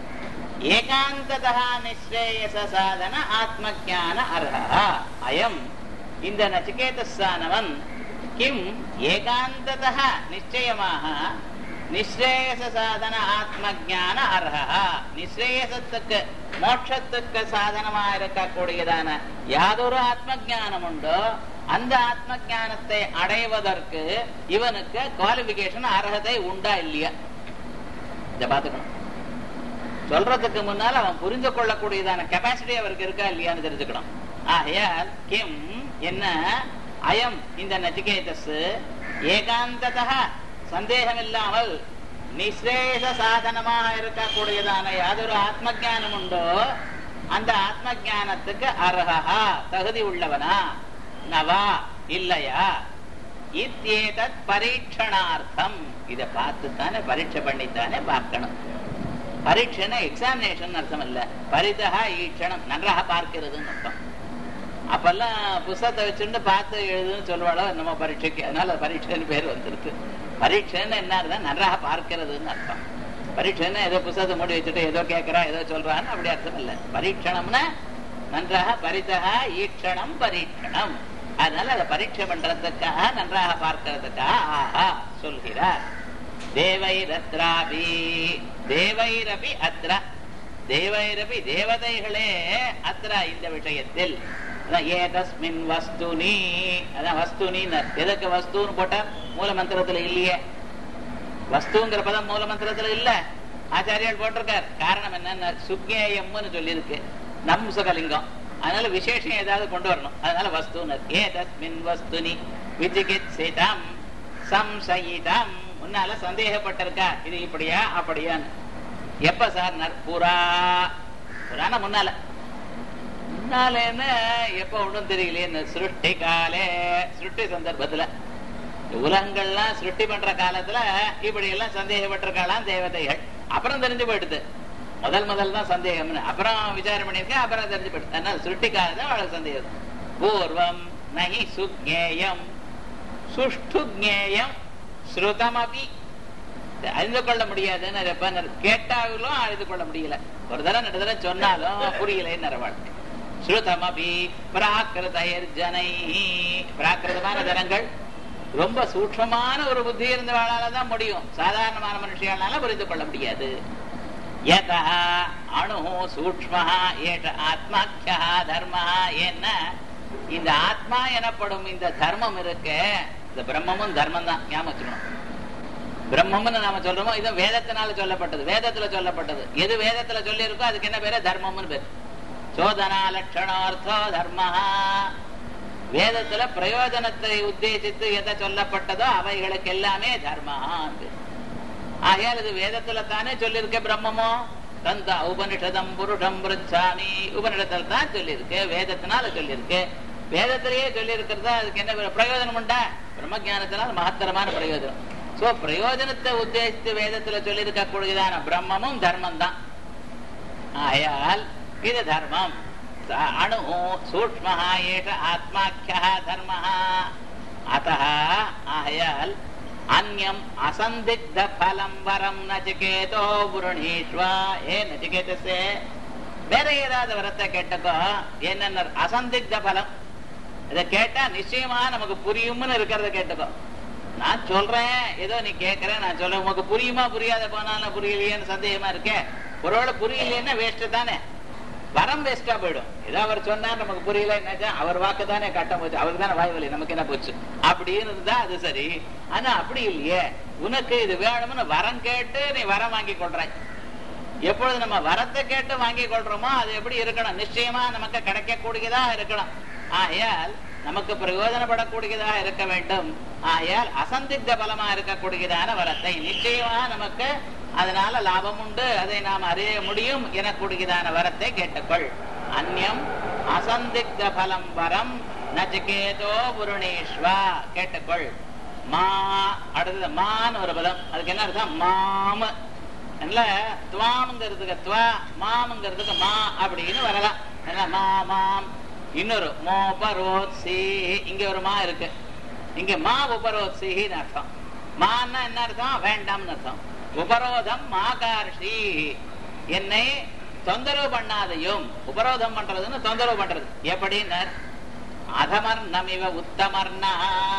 ஏகாந்ததா நிஸ்ரேயச சாதன ஆத்ம ஜான அர்ஹா அயம் இந்த நச்சிகேதஸ்தானவன் கிம் ஏகாந்ததா நிச்சயமாக நிஸ்ரேயச சாதன ஆத்ம ஜான அர்ஹா நிஸ்ரேயசத்துக்கு மோட்சத்துக்கு சாதனமா இருக்கக்கூடியதான யாதொரு ஆத்ம ஞானம் உண்டோ அந்த ஆத்ம ஞானத்தை அடைவதற்கு இவனுக்கு குவாலிபிகேஷன் அர்ஹதை உண்டா இல்லையா இத பாத்துக்கணும் சொல்றதுக்கு முன்னால் அவன் புரிந்து கொள்ளக்கூடியதான கெப்பாசிட்டி அவருக்கு இருக்கா இல்லையான்னு தெரிஞ்சுக்கணும் ஆகையால் கிம் என்ன அயம் இந்த நச்சிகேதஸ் ஏகாந்ததா சந்தேகம் இல்லாமல் நிஸ்ரேஷ சாதனமாக இருக்கக்கூடியதான யாதொரு ஆத்ம ஞானம் உண்டோ அந்த ஆத்ம ஞானத்துக்கு அர்ஹா தகுதி உள்ளவனா நவா இல்லையா இத்தேதத் பரீட்சணார்த்தம் இத பார்த்து தானே பரீட்சை பண்ணித்தானே பார்க்கணும் பரீட்சைன்னா எக்ஸாமினேஷன் அர்த்தம் இல்ல பரிதா ஈட்சணம் நன்றாக பார்க்கிறதுன்னு அர்த்தம் அப்பெல்லாம் புஸ்தகத்தை வச்சுட்டு பார்த்து எழுதுன்னு சொல்லுவாளோ நம்ம பரீட்சைக்கு அதனால பரீட்சைன்னு பேர் வந்திருக்கு பரீட்சைன்னு என்ன அர்த்தம் நன்றாக பார்க்கிறதுன்னு அர்த்தம் பரீட்சைன்னு ஏதோ புஸ்தகத்தை மூடி வச்சுட்டு ஏதோ கேட்கறா ஏதோ சொல்றான்னு அப்படி அர்த்தம் இல்ல பரீட்சணம்னா நன்றாக பரிதா ஈட்சணம் பரீட்சணம் அதனால அதை பரீட்சை பண்றதுக்காக நன்றாக பார்க்கிறதுக்காக ஆஹா சொல்கிறார் தேவைரத்ராபி தேவைரபி அத்ர தேவைரபி தேவதைகளே அத்ர இந்த விஷயத்தில் அதான் ஏதஸ்மின் வஸ்துனி அதான் வஸ்துனி எதுக்கு வஸ்துன்னு போட்டார் மூல மந்திரத்துல இல்லையே வஸ்துங்கிற பதம் மூல மந்திரத்துல இல்ல ஆச்சாரியால் போட்டிருக்கார் காரணம் என்னன்னா சுக்ஞேயம்னு சொல்லியிருக்கு நம்சகலிங்கம் அதனால விசேஷம் ஏதாவது கொண்டு வரணும் அதனால வஸ்துனர் ஏ தஸ்மின் வஸ்துனி விஜிகித்சிதம் சம்சயிதம் முன்னால சந்தேகப்பட்டிருக்கா இது இப்படியா அப்படியான்னு எப்ப சார் நர் புறா புராண முன்னால முன்னாலேன்னு எப்ப ஒண்ணும் தெரியலையே சிருஷ்டி காலே சிருஷ்டி சந்தர்ப்பத்துல உலகங்கள்லாம் சிருஷ்டி பண்ற காலத்துல இப்படி எல்லாம் சந்தேகப்பட்டிருக்காளாம் தேவதைகள் அப்புறம் தெரிஞ்சு போயிடுது முதல் முதல் தான் சந்தேகம்னு அப்புறம் விசாரம் பண்ணிருக்கேன் அப்புறம் தெரிஞ்சு போயிடுது அதனால சிருஷ்டி காலத்துல அவளுக்கு சந்தேகம் பூர்வம் நகி சுக்ஞேயம் சுஷ்டு ஜேயம் ஸ்ருதமபி அறிந்து கொள்ள முடியாதுன்னு கேட்டாலும் அறிந்து கொள்ள முடியல ஒரு தடவை ரெண்டு தடவை சொன்னாலும் புரியலைன்னு வாழ்க்கை ஸ்ருதமபி பிராகிருதயர் ஜனை பிராகிருதமான ஜனங்கள் ரொம்ப சூட்சமான ஒரு புத்தி இருந்தவாளால தான் முடியும் சாதாரணமான மனுஷியால புரிந்து கொள்ள முடியாது யதா அணு சூக்ம ஏஷ ஆத்மாக்கியா தர்ம என்ன இந்த ஆத்மா எனப்படும் இந்த தர்மம் இருக்க இந்த பிரம்மமும் தர்மம் தான் ஞாபகம் பிரம்மம்னு நாம சொல்றோமோ இது வேதத்தினால சொல்லப்பட்டது வேதத்துல சொல்லப்பட்டது எது வேதத்துல சொல்லி இருக்கோ அதுக்கு என்ன பேரு தர்மம்னு பேரு சோதனா லட்சணார்த்தோ தர்ம வேதத்துல பிரயோஜனத்தை உத்தேசித்து எதை சொல்லப்பட்டதோ அவைகளுக்கு எல்லாமே தர்மம் ஆகையால் இது வேதத்துல தானே சொல்லியிருக்க பிரம்மமோ தந்த உபனிஷதம் புருஷம் பிரிச்சாமி உபனிஷத்துல தான் சொல்லியிருக்கு வேதத்தினால சொல்லியிருக்கு வேதத்திலேயே சொல்லி இருக்கிறதா அதுக்கு என்ன பிரயோஜனம் உண்டா பிரம்ம ஜானத்தினால மகத்தரமான பிரயோஜனம் சோ பிரயோஜனத்தை உத்தேசித்து வேதத்துல சொல்லி இருக்கக்கூடியதான பிரம்மமும் தர்மம் தான் ஆயால் இது தர்மம் அணு சூக்ம ஏஷ ஆத்மாக்கிய தர்ம அத்த ஆயால் அந்யம் அசந்திக்த பலம் வரம் நச்சிகேதோ புருணீஸ்வா ஏ நச்சிகேதசே வேற ஏதாவது வரத்தை கேட்டக்கோ என்னென்ன அசந்திக்த பலம் இதை கேட்டா நிச்சயமா நமக்கு புரியும்னு இருக்கிறத கேட்டுக்கோ நான் சொல்றேன் ஏதோ நீ கேட்கற நான் சொல்றேன் உனக்கு புரியுமா புரியாத போனாலும் புரியலையேன்னு சந்தேகமா இருக்கேன் ஒருவேளை புரியலைன்னா வேஸ்ட் தானே வரம் வேஸ்டா போயிடும் ஏதோ அவர் சொன்னா நமக்கு புரியல என்னாச்சா அவர் வாக்கு தானே கட்டம் போச்சு அவருக்கு தானே வாய் வலி நமக்கு என்ன போச்சு அப்படின்னு இருந்தா அது சரி ஆனா அப்படி இல்லையே உனக்கு இது வேணும்னு வரம் கேட்டு நீ வரம் வாங்கி கொள்றாய் எப்பொழுது நம்ம வரத்தை கேட்டு வாங்கி கொள்றோமோ அது எப்படி இருக்கணும் நிச்சயமா நமக்கு கிடைக்கக்கூடியதா இருக்கணும் ஆகையால் நமக்கு பிரயோஜனப்படக்கூடியதா இருக்க வேண்டும் ஆகையால் அசந்திக்த பலமா இருக்கக்கூடியதான வரத்தை நிச்சயமா நமக்கு அதனால லாபம் உண்டு அதை நாம் அறிய முடியும் எனக்கூடியதான வரத்தை கேட்டுக்கொள் அந்யம் அசந்திக்த பலம் வரம் நச்சிகேதோ புருணேஸ்வா கேட்டுக்கொள் மா அடுத்தது மான்னு ஒரு பலம் அதுக்கு என்ன அர்த்தம் மாம இல்ல துவாமுங்கிறதுக்கு துவா மாமுங்கிறதுக்கு மா அப்படின்னு வரலாம் என்ன மா மாம் இன்னொரு மோபரோத்சி இங்க ஒரு மா இருக்கு இங்க மா உபரோத்சின்னு அர்த்தம் மான்னா என்ன அர்த்தம் வேண்டாம்னு அர்த்தம் உபரோதம் மாகார்ஷி என்னை தொந்தரவு பண்ணாதையும் உபரோதம் பண்றதுன்னு தொந்தரவு பண்றது எப்படின்னு அதமர் நமிவ உத்தமர்னா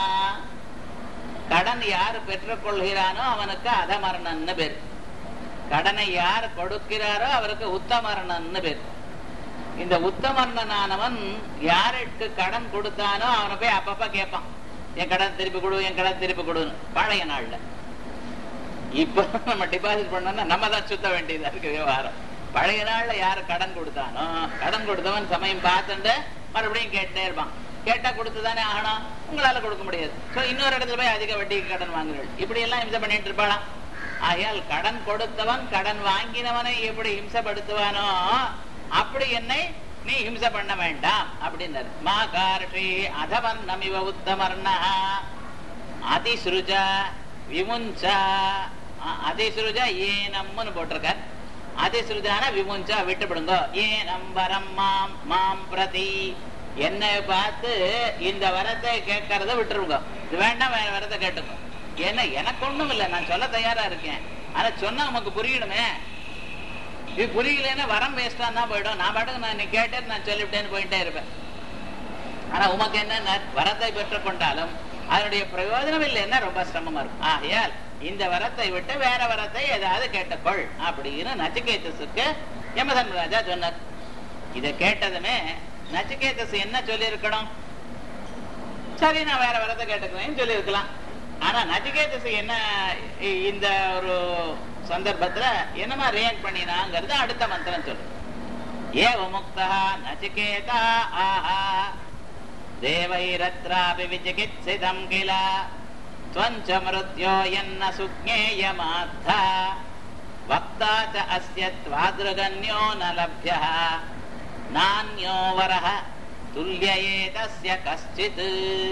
கடன் யார் பெற்றுக்கொள்கிறானோ அவனுக்கு அதமர்ணன்னு பேர் கடனை யார் கொடுக்கிறாரோ அவருக்கு உத்தமர்ணன்னு பேர் இந்த உத்தமர்ணனானவன் யாருக்கு கடன் கொடுத்தானோ அவனை போய் அப்பப்ப கேட்பான் என் கடன் திருப்பி கொடு என் கடன் திருப்பி கொடுன்னு பழைய நாள்ல இப்ப நம்ம டிபாசிட் பண்ணோம்னா நம்ம தான் சுத்த வேண்டியதா இருக்கு விவகாரம் பழைய நாள்ல யாரு கடன் கொடுத்தானோ கடன் கொடுத்தவன் சமயம் பார்த்துட்டு மறுபடியும் கேட்டே இருப்பான் கேட்டா கொடுத்துதானே ஆகணும் உங்களால கொடுக்க முடியாது சோ இன்னொரு இடத்துல போய் அதிக வட்டிக்கு கடன் வாங்குறீர்கள் இப்படி எல்லாம் இம்சை பண்ணிட்டு இருப்பாளாம் ஆகையால் கடன் கொடுத்தவன் கடன் வாங்கினவனை எப்படி இம்சப்படுத்துவானோ அப்படி என்னை நீ ஹிம்சை பண்ண வேண்டாம் அப்படின்னாரு மா கார்ஷி அதவன் நமிவ உத்தமர்ணா அதிசுருஜ விமுஞ்ச அதிசுருஜ ஏனம்னு போட்டிருக்கார் அதிசுருஜான விமுஞ்சா விட்டுவிடுங்க ஏனம் வரம் மாம் மாம் பிரதி என்னை பார்த்து இந்த வரத்தை கேட்கறத விட்டுருங்க இது வேண்டாம் வேற வரத்தை கேட்டுங்க ஏன்னா எனக்கு ஒண்ணும் இல்லை நான் சொல்ல தயாரா இருக்கேன் ஆனா சொன்னா நமக்கு புரியணுமே இது புரியலன்னா வரம் வேஸ்டா தான் போயிடும் நான் பாட்டுக்கு நான் நீ கேட்டேன் நான் சொல்லிவிட்டேன்னு போயிட்டே இருப்பேன் ஆனா உமக்கு என்ன வரத்தை பெற்றுக் கொண்டாலும் அதனுடைய பிரயோஜனம் இல்லைன்னா ரொம்ப சிரமமா இருக்கும் ஆகையால் இந்த வரத்தை விட்டு வேற வரத்தை ஏதாவது கேட்டுக்கொள் அப்படின்னு நச்சிகேதஸுக்கு யமதர்மராஜா சொன்னார் இதை கேட்டதுமே நச்சிகேதஸ் என்ன சொல்லி இருக்கணும் சரி நான் வேற வரத்தை கேட்டுக்கிறேன்னு சொல்லி இருக்கலாம் ஆனா நச்சிகேதஸ் என்ன இ- இந்த ஒரு சந்தர்ப்பத்துல என்னமா ரியாக்ட் பண்ணினாங்கிறது அடுத்த மந்திரம் சொல்லு ஏவ முக்தா நச்சிகேதா ஆஹா தேவைரத்ராபி விசிகித்சிதம் கில त्वञ्च मृत्यो यन्न सुज्ञेयमात्था वक्ता च अस्य त्वादृगन्यो न लभ्यः नान्यो वरः तुल्य एतस्य कश्चित्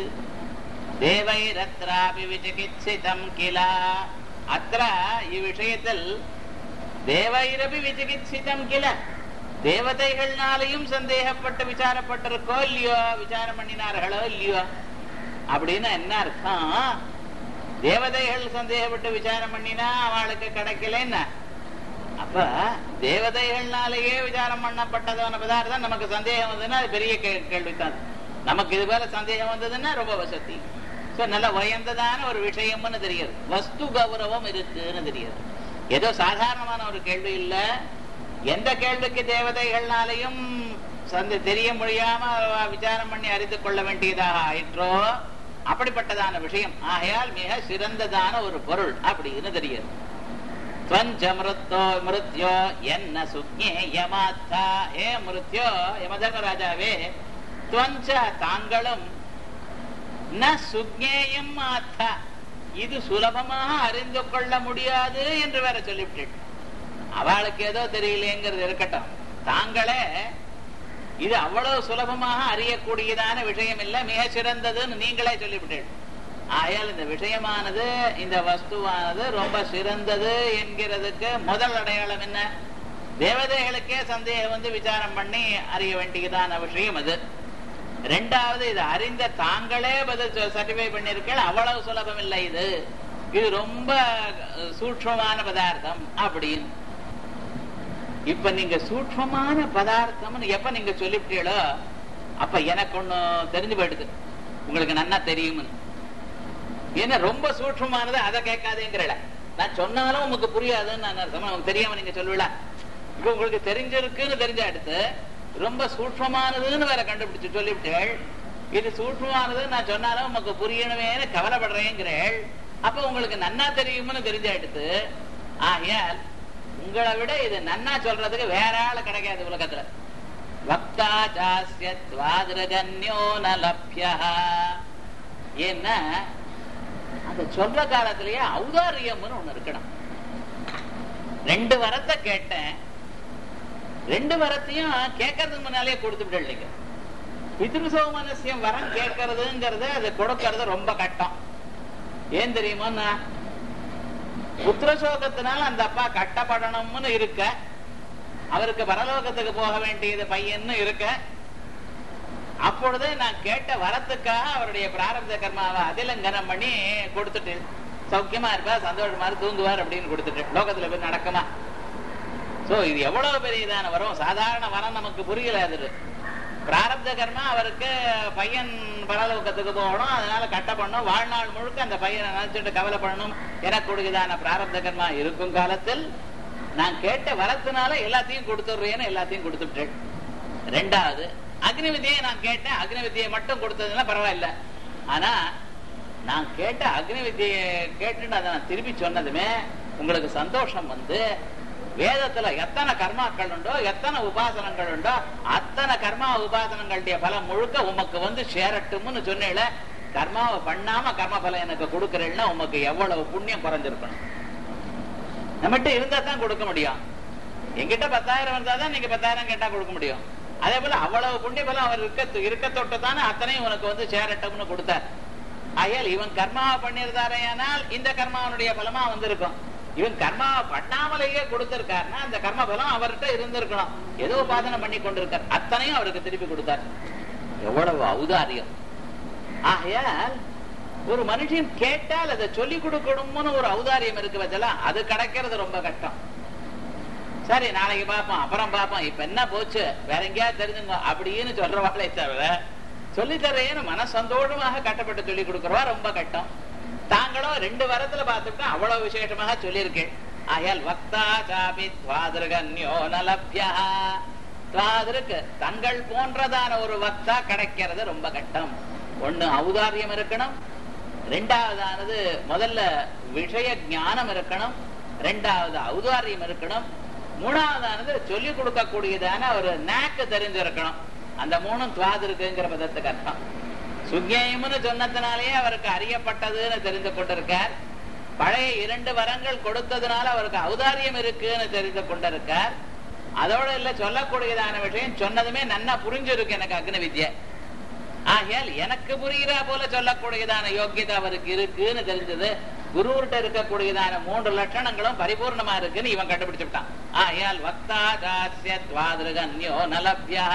देवैरत्रापि विचिकित्सितं किल अत्र ಈ விஷயத்தில் தேவைரபி விசிகித்சிதம் கில தேவதைகள்னாலையும் சந்தேகப்பட்டு விசாரப்பட்டிருக்கோ இல்லையோ விசாரம் பண்ணினார்களோ இல்லையோ அப்படின்னு என்ன அர்த்தம் தேவதைகள் சந்தேகப்பட்டு விசாரம் பண்ணினா அவளுக்கு கிடைக்கல என்ன அப்ப தேவதைகள்னாலேயே விசாரம் பண்ணப்பட்டதான பதார்த்தம் நமக்கு சந்தேகம் வந்ததுன்னா அது பெரிய கே- கேள்வித்தான் நமக்கு இது போல சந்தேகம் வந்ததுன்னா ரொம்ப வசதி சோ நல்ல உயர்ந்ததான ஒரு விஷயம்னு தெரியுது வஸ்து கௌரவம் இருக்குன்னு தெரியுது ஏதோ சாதாரணமான ஒரு கேள்வி இல்ல எந்த கேள்விக்கு தேவதைகள்னாலையும் சந்த தெரிய முடியாம விசாரம் பண்ணி அறிந்து கொள்ள வேண்டியதாக ஆயிற்றோ அப்படிப்பட்டதான விஷயம் ஆகையால் மிக சிறந்ததான ஒரு பொருள் அப்படின்னு தெரியுது त्वञ्च मृत्यो मृत्यो என்ன சுக்ஞேயமாத்தா ஏ மிருத்யோ யமதர்மராஜாவே துவஞ்ச தாங்களும் ந சுக்ஞேயம் ஆத்தா இது சுலபமாக அறிந்து கொள்ள முடியாது என்று வேற சொல்லிவிட்டேன் அவளுக்கு ஏதோ தெரியலேங்கிறது இருக்கட்டும் தாங்களே இது அவ்வளவு சுலபமாக அறியக்கூடியதான விஷயம் இல்ல மிக சிறந்ததுன்னு நீங்களே சொல்லிவிட்டேன் ஆகையால் இந்த விஷயமானது இந்த வஸ்துவானது ரொம்ப சிறந்தது என்கிறதுக்கு முதல் அடையாளம் என்ன தேவதைகளுக்கே சந்தேகம் வந்து விசாரம் பண்ணி அறிய வேண்டியதான விஷயம் அது ரெண்டாவது இது அறிந்த தாங்களே பதில் சர்டிஃபை பண்ணிருக்கீங்க அவ்வளவு சுலபம் இல்லை இது இது ரொம்ப அஹ், சூட்சமான பதார்த்தம் அப்படின்னு இப்ப நீங்க சூட்சமான பதார்த்தம்னு எப்ப நீங்க சொல்லிவிட்டீங்களோ அப்ப எனக்கு ஒண்ணு தெரிஞ்சு போயிடுது உங்களுக்கு நன்னா தெரியும்னு ஏன்னா ரொம்ப சூட்சமானது அதை கேட்காதேங்கிறல நான் சொன்னாலும் உங்களுக்கு புரியாதுன்னு நான் அர்த்தம் உங்களுக்கு தெரியாம நீங்க சொல்லுவீங்களா இப்ப உங்களுக்கு தெரிஞ்சிருக்குன்னு தெரிஞ்ச அடுத்து ரொம்ப சூட்சமானதுன்னு வேற கண்டுபிடிச்சு சொல்லிவிட்டேள் இது சூட்சமானது நான் சொன்னாலும் உங்களுக்கு புரியணுமேனு கவலைப்படுறேங்கிறேள் அப்ப உங்களுக்கு நன்னா தெரியும்னு தெரிஞ்ச அடுத்து ஆகையால் உங்களை விட இது நன்னா சொல்றதுக்கு வேற ஆளு கிடைக்காது உலகத்துல வக்தா ஜாஸ்ய துவாதிரஜன்யோ ந லப்யா ஏன்னா அந்த சொல்ற காலத்திலேயே ஔதாரியம்னு ஒண்ணு இருக்கணும் ரெண்டு வரத்தை கேட்டேன் ரெண்டு வரத்தையும் கேட்கறதுக்கு முன்னாலேயே கொடுத்து விடலைங்க பித்ருசோமனசியம் வரம் கேட்கறதுங்கிறது அது கொடுக்கறது ரொம்ப கட்டம் ஏன் தெரியுமா புத்திரசோகத்தினால அந்த அப்பா கட்டப்படணும்னு இருக்க அவருக்கு பரலோகத்துக்கு போக வேண்டியது பையன்னு இருக்க அப்பொழுது நான் கேட்ட வரத்துக்காக அவருடைய பிராரப்த கர்மாவை அதிலங்கனம் பண்ணி கொடுத்துட்டு சௌக்கியமா இருப்பார் சந்தோஷமா இரு, தூங்குவார் அப்படின்னு கொடுத்துட்டு லோகத்துல போய் நடக்குமா சோ இது எவ்வளவு பெரியதான வரும் சாதாரண வரம் நமக்கு புரியல அது பிராரப்த கர்மா அவருக்கு பையன் பரலோகத்துக்கு போகணும் அதனால கட்ட பண்ணணும் வாழ்நாள் முழுக்க அந்த பையனை நினைச்சிட்டு கவலை பண்ணணும் எனக்கு கொடுக்குதான பிராரப்த கர்மா இருக்கும் காலத்தில் நான் கேட்ட வரத்தினால எல்லாத்தையும் கொடுத்துடுறேன்னு எல்லாத்தையும் கொடுத்துட்டேன் ரெண்டாவது அக்னி வித்தியை நான் கேட்டேன் அக்னி வித்தியை மட்டும் கொடுத்ததுன்னா பரவாயில்ல ஆனா நான் கேட்ட அக்னி வித்தியை கேட்டுட்டு அதை நான் திருப்பி சொன்னதுமே உங்களுக்கு சந்தோஷம் வந்து வேதத்துல எத்தனை கர்மாக்கள் உண்டோ எத்தனை உபாசனங்கள் உண்டோ அத்தனை கர்மா உபாசனங்களுடைய பலம் முழுக்க உமக்கு வந்து சேரட்டும்னு சொன்னேல கர்மாவை பண்ணாம கர்ம பலம் எனக்கு கொடுக்கறேன்னா உமக்கு எவ்வளவு புண்ணியம் குறைஞ்சிருக்கணும் நம்மகிட்ட இருந்தா தான் கொடுக்க முடியும் என்கிட்ட பத்தாயிரம் இருந்தா தான் நீங்க பத்தாயிரம் கேட்டா கொடுக்க முடியும் அதே போல அவ்வளவு புண்ணிய பலம் அவர் இருக்க இருக்க தொட்டு தானே அத்தனையும் உனக்கு வந்து சேரட்டும்னு கொடுத்தார் ஆகையால் இவன் கர்மாவை பண்ணியிருந்தாரேயானால் இந்த கர்மாவனுடைய பலமா வந்திருக்கும் இவன் கர்மாவை பண்ணாமலேயே கொடுத்திருக்காருன்னா அந்த கர்ம பலம் அவர்கிட்ட இருந்திருக்கணும் ஏதோ உபாசனை பண்ணி கொண்டிருக்கார் அத்தனையும் அவருக்கு திருப்பி கொடுத்தார் எவ்வளவு ஔதாரியம் ஆகையால் ஒரு மனுஷன் கேட்டால் அதை சொல்லிக் கொடுக்கணும்னு ஒரு ஔதாரியம் இருக்கு வச்சலாம் அது கிடைக்கிறது ரொம்ப கஷ்டம் சரி நாளைக்கு பார்ப்போம் அப்புறம் பார்ப்போம் இப்ப என்ன போச்சு வேற எங்கேயாவது தெரிஞ்சுங்க அப்படின்னு சொல்றவாளே தவிர சொல்லித்தரேன்னு மன சந்தோஷமாக கட்டப்பட்டு சொல்லி கொடுக்கறவா ரொம்ப கட்டம் தாங்களும் ரெண்டு வரத்துல பார்த்துட்டா அவ்வளவு விசேஷமாக சொல்லியிருக்கேன் ஆகையால் வக்தா சாபி துவாதிருகன்யோ நலப்யா துவாதிருக்கு தங்கள் போன்றதான ஒரு வக்தா கிடைக்கிறது ரொம்ப கட்டம் ஒண்ணு ஔதாரியம் இருக்கணும் ரெண்டாவதானது முதல்ல விஷய ஞானம் இருக்கணும் ரெண்டாவது ஔதாரியம் இருக்கணும் மூணாவதானது சொல்லிக் கொடுக்கக்கூடியதான ஒரு நாக்கு தெரிஞ்சிருக்கணும் அந்த மூணும் துவாது இருக்குங்கிற பதத்துக்கு அர்த்தம் சுக்ஞேயம்னு சொன்னதுனாலேயே அவருக்கு அறியப்பட்டதுன்னு தெரிந்து கொண்டிருக்கார் பழைய இரண்டு வரங்கள் கொடுத்ததுனால அவருக்கு ஔதாரியம் இருக்குன்னு தெரிந்து கொண்டிருக்கார் அதோட இல்ல சொல்லக்கூடியதான விஷயம் சொன்னதுமே நன்னா புரிஞ்சிருக்கு எனக்கு அக்னி வித்யை ஆகையால் எனக்கு புரிகிறா போல சொல்லக்கூடியதான யோக்கியதை அவருக்கு இருக்குன்னு தெரிஞ்சது குருவிட்ட இருக்கக்கூடியதான மூன்று லட்சணங்களும் பரிபூர்ணமா இருக்குன்னு இவன் கண்டுபிடிச்சு விட்டான் ஆகையால் வக்தாச்சாரிய துவாதிருகன்யோ நலபியா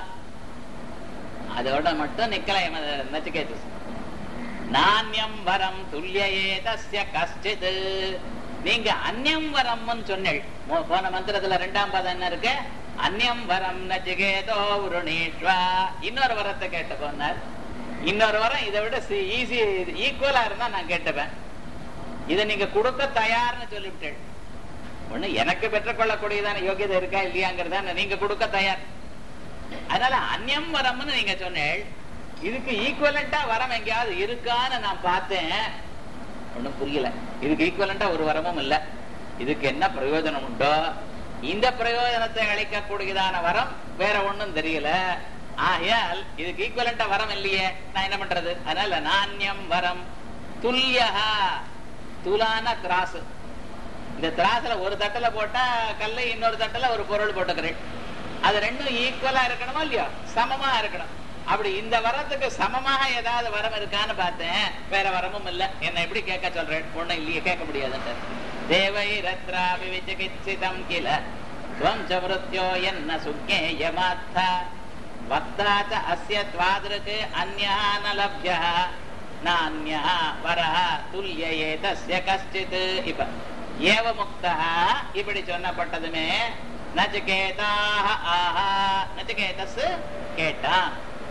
அதோட மட்டும் நிக்கல இவன் நச்சிகேது நானியம் வரம் துல்லியே தஸ்ய கஷ்டித் நீங்க அந்நியம் வரம்னு சொன்னீள் மோ- போன மந்திரத்துல ரெண்டாம் பதம் என்ன இருக்கு அந்நியம் வரம் நச்சிகேதோ உருணீஷ்வா இன்னொரு வரத்தை கேட்ட போனார் இன்னொரு வரம் இதை விட ஈஸி ஈக்குவலா இருந்தா நான் கேட்டுப்பேன் இதை நீங்க கொடுக்க தயார்னு சொல்லிவிட்டேன் ஒண்ணு எனக்கு பெற்றுக்கொள்ளக்கூடியதான யோகியதை இருக்கா இல்லையாங்கிறதா நீங்க கொடுக்க தயார் அதனால அந்நியம் வரம்னு நீங்க சொன்னேள் இதுக்கு ஈக்குவலண்டா வரம் எங்கேயாவது இருக்கான்னு நான் பார்த்தேன் ஒண்ணும் புரியல இதுக்கு ஈக்குவலண்டா ஒரு வரமும் இல்ல இதுக்கு என்ன பிரயோஜனம் உண்டோ இந்த பிரயோஜனத்தை அளிக்கக்கூடியதான வரம் வேற ஒண்ணும் தெரியல ஆகையால் இதுக்கு ஈக்குவலண்டா வரம் இல்லையே நான் என்ன பண்றது அதனால நாண்யம் வரம் துல்லியஹா துலான திராசு இந்த திராசுல ஒரு தட்டுல போட்டா கல்லு இன்னொரு தட்டுல ஒரு பொருள் போட்டுக்கிறேன் அது ரெண்டும் ஈக்குவலா இருக்கணுமா இல்லையா சமமா இருக்கணும் அப்படி இந்த வரத்துக்கு சமமாக ஏதாவது வரம் இருக்கான்னு பார்த்தேன் வேற வரமும் இல்ல என்ன எப்படி கேட்க சொல்றேன் ஒண்ணும் இல்லையே கேட்க முடியாதுன்னு தேவை ரத்ராபி விசிகிச்சிதம் கில துவம் ச மிருத்யோ என்ன சுக்ஞேயமாத்தா வக்தா ச அஸ்ய துவாதிருக்கு அந்யா ந லப்யா நானியா வரஹ துல்லியே தஸ்ய கஷ்டித் இப்ப ஏவ முக்தா இப்படி சொன்னப்பட்டதுமே நச்சிகேதாக ஆஹா நச்சிகேதஸ் கேட்டான்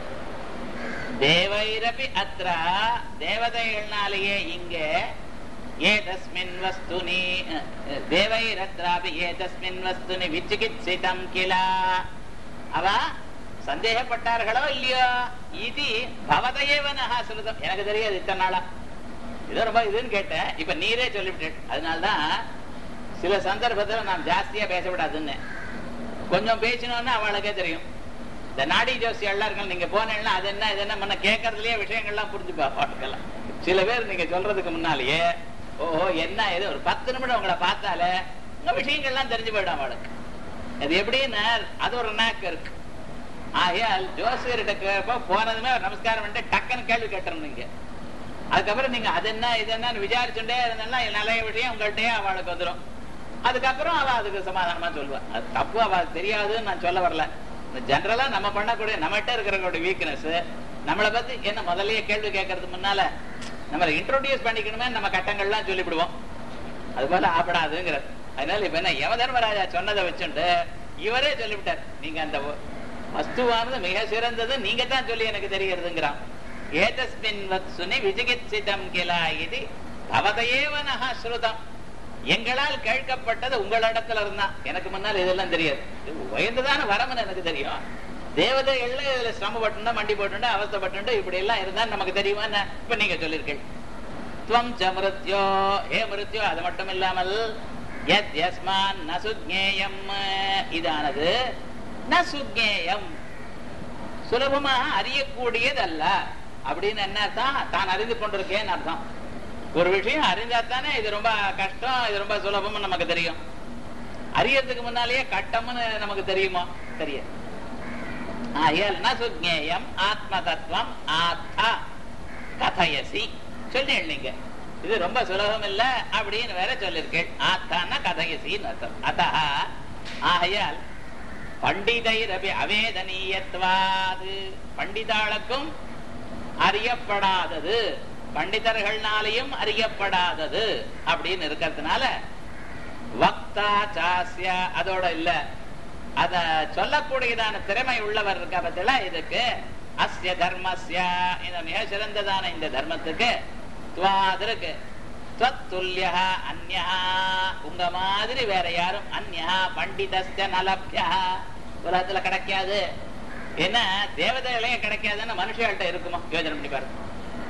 தேவைரபி அத்ர தேவதைகள்னாலேயே இங்கே ஏதஸ்மின் வஸ்துனி தேவைரத்ராபி ஏதஸ்மின் வஸ்துனி விசிகித்சிதம் கிலா அவ சந்தேகப்பட்டார்களோ இல்லையோ இது பவதையேவனஹா சுருதம் எனக்கு தெரியாது இத்தனை நாளா இது ரொம்ப இதுன்னு கேட்டேன் இப்ப நீரே சொல்லிவிட்டேன் அதனாலதான் சில சந்தர்ப்பத்துல நாம் ஜாஸ்தியா பேசக்கூடாதுன்னு கொஞ்சம் பேசினோன்னா அவளுக்கே தெரியும் இந்த நாடி ஜோசி எல்லாருக்கும் நீங்க போனீங்கன்னா அது என்ன இது என்ன முன்ன கேட்கறதுலயே விஷயங்கள்லாம் புரிஞ்சுப்பா பாட்டுக்கெல்லாம் சில பேர் நீங்க சொல்றதுக்கு முன்னாலேயே ஓஹோ என்ன இது ஒரு பத்து நிமிடம் உங்களை பார்த்தாலே உங்க விஷயங்கள்லாம் தெரிஞ்சு போயிடும் அவளுக்கு அது எப்படின்னு அது ஒரு நாக்கு இருக்கு ஆகையால் ஜோசியர்கிட்ட கேட்ப போனதுமே ஒரு நமஸ்காரம் பண்ணிட்டு டக்குன்னு கேள்வி கேட்டணும் நீங்க அதுக்கப்புறம் நீங்க அது என்ன இது என்னன்னு விசாரிச்சுட்டே இருந்தேன்னா நிறைய விஷயம் உங்கள்கிட்டயே அவளுக்கு வந்துடும் அதுக்கப்புறம் அவ அதுக்கு சமாதானமா சொல்லுவா அது தப்பு அவ தெரியாதுன்னு நான் சொல்ல வரல ஜெனரலா நம்ம பண்ணக்கூடிய நம்மகிட்ட இருக்கிறவங்களுடைய வீக்னஸ் நம்மளை பத்தி என்ன முதல்லயே கேள்வி கேட்கறதுக்கு முன்னால நம்ம இன்ட்ரோடியூஸ் பண்ணிக்கணுமே நம்ம கட்டங்கள்லாம் சொல்லிவிடுவோம் அது போல ஆப்படாதுங்கிறது அதனால இப்ப என்ன யம தர்மராஜா சொன்னதை வச்சுட்டு இவரே சொல்லிவிட்டார் நீங்க அந்த வஸ்துவானது மிக சிறந்தது நீங்க தான் சொல்லி எனக்கு தெரிகிறதுங்கிறான் ஏதஸ்மின் வத்சுனி விஜிகித்சிதம் கிலா இது பவதையேவனஹா ஸ்ருதம் எங்களால் கேட்கப்பட்டது உங்களிடத்துல இருந்தா எனக்கு முன்னால் இதெல்லாம் தெரியாது இது உயர்ந்ததான வரம்னு எனக்கு தெரியும் தேவதைகள்ல இதுல சிரமப்பட்டுண்டா மண்டி போட்டுண்டா அவஸ்தப்பட்டுண்டா இப்படி எல்லாம் இருந்தா நமக்கு தெரியுமா என்ன? இப்ப நீங்க சொல்லிருக்கீங்க துவம் ச மிருத்யோ ஹே மிருத்யோ அது மட்டும் இல்லாமல் யத் யஸ்மான் ந சுஜ்ஞேயம் இதானது ந சுஜ்ஞேயம் சுலபமாக அறியக்கூடியதல்ல அப்படின்னு என்ன அர்த்தம் தான் அறிந்து கொண்டிருக்கேன்னு அர்த்தம் ஒரு விஷயம் அறிஞ்சாத்தானே இது ரொம்ப கஷ்டம் இது ரொம்ப சுலபம்னு நமக்கு தெரியும் அறியறதுக்கு முன்னாலேயே கட்டம்னு நமக்கு தெரியுமா தெரியாது ஆயல் ந சுஜ்ஞேயம் ஆத்ம தத்துவம் ஆத்தா கதயசி சொன்னேன் நீங்க இது ரொம்ப சுலபம் இல்ல அப்படின்னு வேற சொல்லிருக்கேன் ஆத்தான கதயசின்னு அர்த்தம் அத்தா ஆகையால் பண்டிதைரபி அவேதனீயத்வாது பண்டிதாளுக்கும் அறியப்படாதது பண்டிதர்கள்னாலையும் அறியப்படாதது அப்படின்னு இருக்கிறதுனால வக்தா சாஸ்ய அதோட இல்ல அத சொல்லக்கூடியதான திறமை உள்ளவர் இருக்க பத்தில இதுக்கு அஸ்ய தர்மஸ்ய இந்த மிக சிறந்ததான இந்த தர்மத்துக்கு துவாதிருக்கு துவத்துல்யா அந்யா உங்க மாதிரி வேற யாரும் அந்யா பண்டிதஸ்ய நலப்யா உலகத்துல கிடைக்காது என்ன தேவதைகளே கிடைக்காதுன்னு மனுஷர்கள்ட்ட இருக்குமா யோஜனை பண்ணி பாருங்க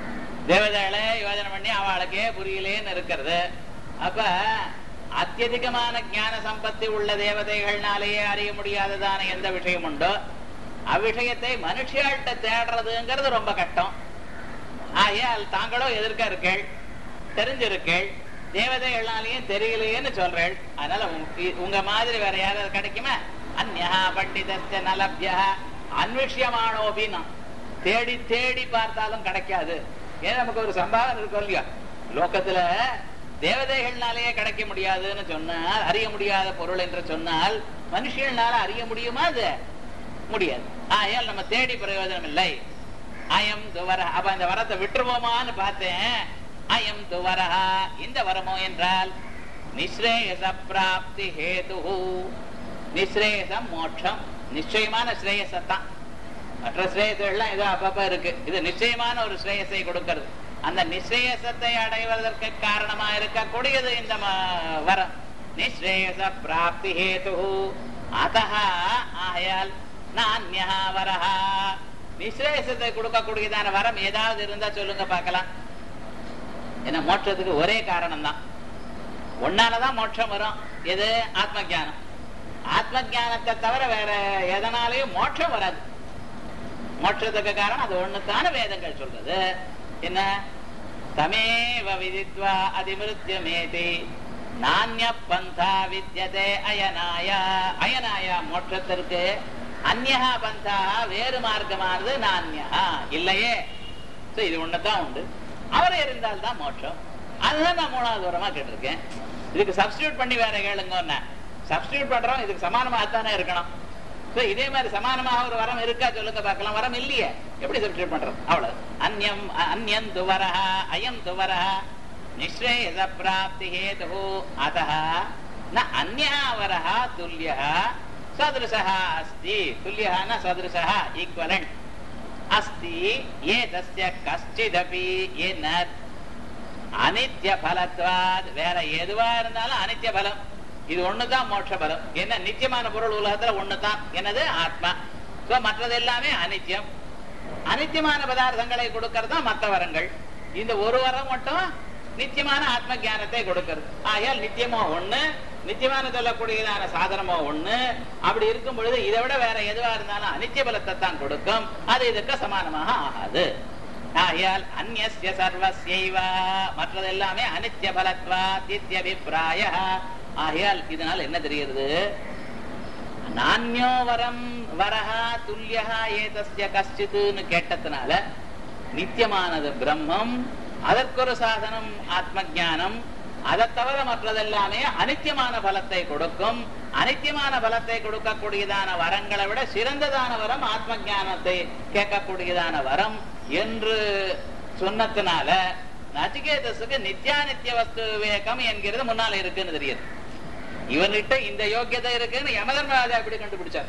தேவதைகளை யோஜனை பண்ணி அவளுக்கே புரியலேன்னு இருக்கிறது அப்ப அத்தியதிகமான ஞான சம்பத்தி உள்ள தேவதைகள்னாலேயே அறிய முடியாததான எந்த விஷயம் உண்டோ அவ்விஷயத்தை மனுஷியாள்கிட்ட தேடுறதுங்கிறது ரொம்ப கஷ்டம் ஆகையால் தாங்களோ எதிர்க்க இருக்கேள் தெரிஞ்சிருக்கேள் தேவதைகள்னாலேயும் தெரியலையேன்னு சொல்றேள் அதனால உங்க- உங்க மாதிரி வேற யாராவது கிடைக்குமா அந்யா பண்டிதஸ்ய நலபியா அன்விஷ்யமானோபின்னா தேடி தேடி பார்த்தாலும் கிடைக்காது ஏன் நமக்கு ஒரு சம்பாவனை இருக்கும் இல்லையா லோகத்துல தேவதைகள்னாலேயே கிடைக்க முடியாதுன்னு சொன்னால் அறிய முடியாத பொருள் என்று சொன்னால் மனுஷர்களால அறிய முடியுமா அது முடியாது ஆகையால் நம்ம தேடி பிரயோஜனம் இல்லை அயம் துவர அப்ப இந்த வரத்தை விட்டுருவோமான்னு பார்த்தேன் அயம் துவரஹா இந்த வரமோ என்றால் நிஸ்ரேயச பிராப்தி ஹேது நிஸ்ரேயசம் மோட்சம் நிச்சயமான ஸ்ரேயசத்தான் மற்ற ஸ்ரேயசெல்லாம் ஏதோ அப்பப்ப இருக்கு இது நிச்சயமான ஒரு ஸ்ரேயஸை கொடுக்கிறது அந்த நிஸ்ரேயசத்தை அடைவதற்கு காரணமா இருக்கக்கூடியது இந்த ம- வரம் நிஸ்ரேயச பிராப்தி ஹேது அத்தஹ ஆகையால் நான்யா வரஹா நிஸ்ரேயசத்தை கொடுக்கக்கூடியதான வரம் ஏதாவது இருந்தா சொல்லுங்க பார்க்கலாம் ஏன்னா மோட்சத்துக்கு ஒரே காரணம் தான் ஒன்னாலதான் மோட்சம் வரும் எது ஆத்ம ஞானம் ஆத்ம ஞானத்தை தவிர வேற எதனாலையும் மோட்சம் வராது மோட்சத்துக்கு காரணம் அது ஒண்ணுத்தான வேதங்கள் சொல்றது என்ன தமேவ விதித்வா அதிமிருத்தியமேதி நானிய பந்தா வித்யதே அயனாய அயனாய மோட்சத்திற்கு அந்யஹா பந்தா வேறு மார்க்கமானது நானியா இல்லையே So, இது ஒண்ணுதான் உண்டு அவர் இருந்தால் தான் மோட்சம் அதுதான் நான் மூணாவது வரமா கேட்டிருக்கேன் இதுக்கு சப்ஸ்டியூட் பண்ணி வேற கேளுங்க சப்ஸ்டியூட் பண்றோம் இதுக்கு சமானமாகத்தானே இருக்கணும் So, இதே மாதிரி சமானமாக ஒரு வரம் இருக்கா சொல்லுங்க பார்க்கலாம் வரம் இல்லையே எப்படி சப்ஸ்டியூட் பண்றது அவ்வளவு அந்யம் அந்யன் துவரஹ அயம் துவரஹ நிஸ்ரேயச பிராப்தி ஹேது அத்தः ந அந்யா வரஹ துல்லியः சதுருஷः அஸ்தி துல்லியः ந சதுருஷः ஈக்வலண்ட் அஸ்தி ஏதஸ்ய கஷ்டிதபி என்ன அனித்ய பலத்வாத் வேற எதுவா இருந்தாலும் அனித்ய பலம் இது ஒண்ணுதான் மோட்ச பலம் என்ன நித்தியமான பொருள் உலகத்துல ஒண்ணுதான் என்னது ஆத்மா சோ மற்றது எல்லாமே அனித்யம் அனித்தியமான பதார்த்தங்களை கொடுக்கறது தான் மற்ற வரங்கள் இந்த ஒரு வரம் மட்டும் நித்தியமான ஆத்ம ஞானத்தை கொடுக்கிறது ஆகையால் நித்தியமோ ஒண்ணு நித்தியமான சொல்லக்கூடியதான சாதனமோ ஒண்ணு அப்படி இருக்கும் பொழுது இதை விட வேற எதுவா இருந்தாலும் அனித்திய பலத்தை தான் கொடுக்கும் அது இதுக்கு சமானமாக ஆகாது ஆகையால் அந்நிய சர்வஸ்யைவ மற்றது எல்லாமே அனித்ய பலத்வா தித்யபிப்பிராய ஆகையால் இதனால் என்ன தெரிகிறது நானியோ வரம் வரஹா துல்லியஹா ஏதஸ்ய கஷ்டித்துன்னு கேட்டதுனால நித்தியமானது பிரம்மம் அதற்கொரு சாதனம் ஆத்ம ஞானம் அதை தவிர மற்றதெல்லாமே அனித்தியமான பலத்தை கொடுக்கும் அனித்தியமான பலத்தை கொடுக்கக்கூடியதான வரங்களை விட சிறந்ததான வரம் ஆத்ம ஞானத்தை கேட்கக்கூடியதான வரம் என்று சொன்னதுனால நச்சிகேதஸுக்கு நித்யானித்திய வஸ்து விவேகம் என்கிறது முன்னால இருக்குன்னு தெரியுது இவன்கிட்ட இந்த யோக்கியதை இருக்குன்னு யமதர்மராஜா எப்படி கண்டுபிடிச்சார்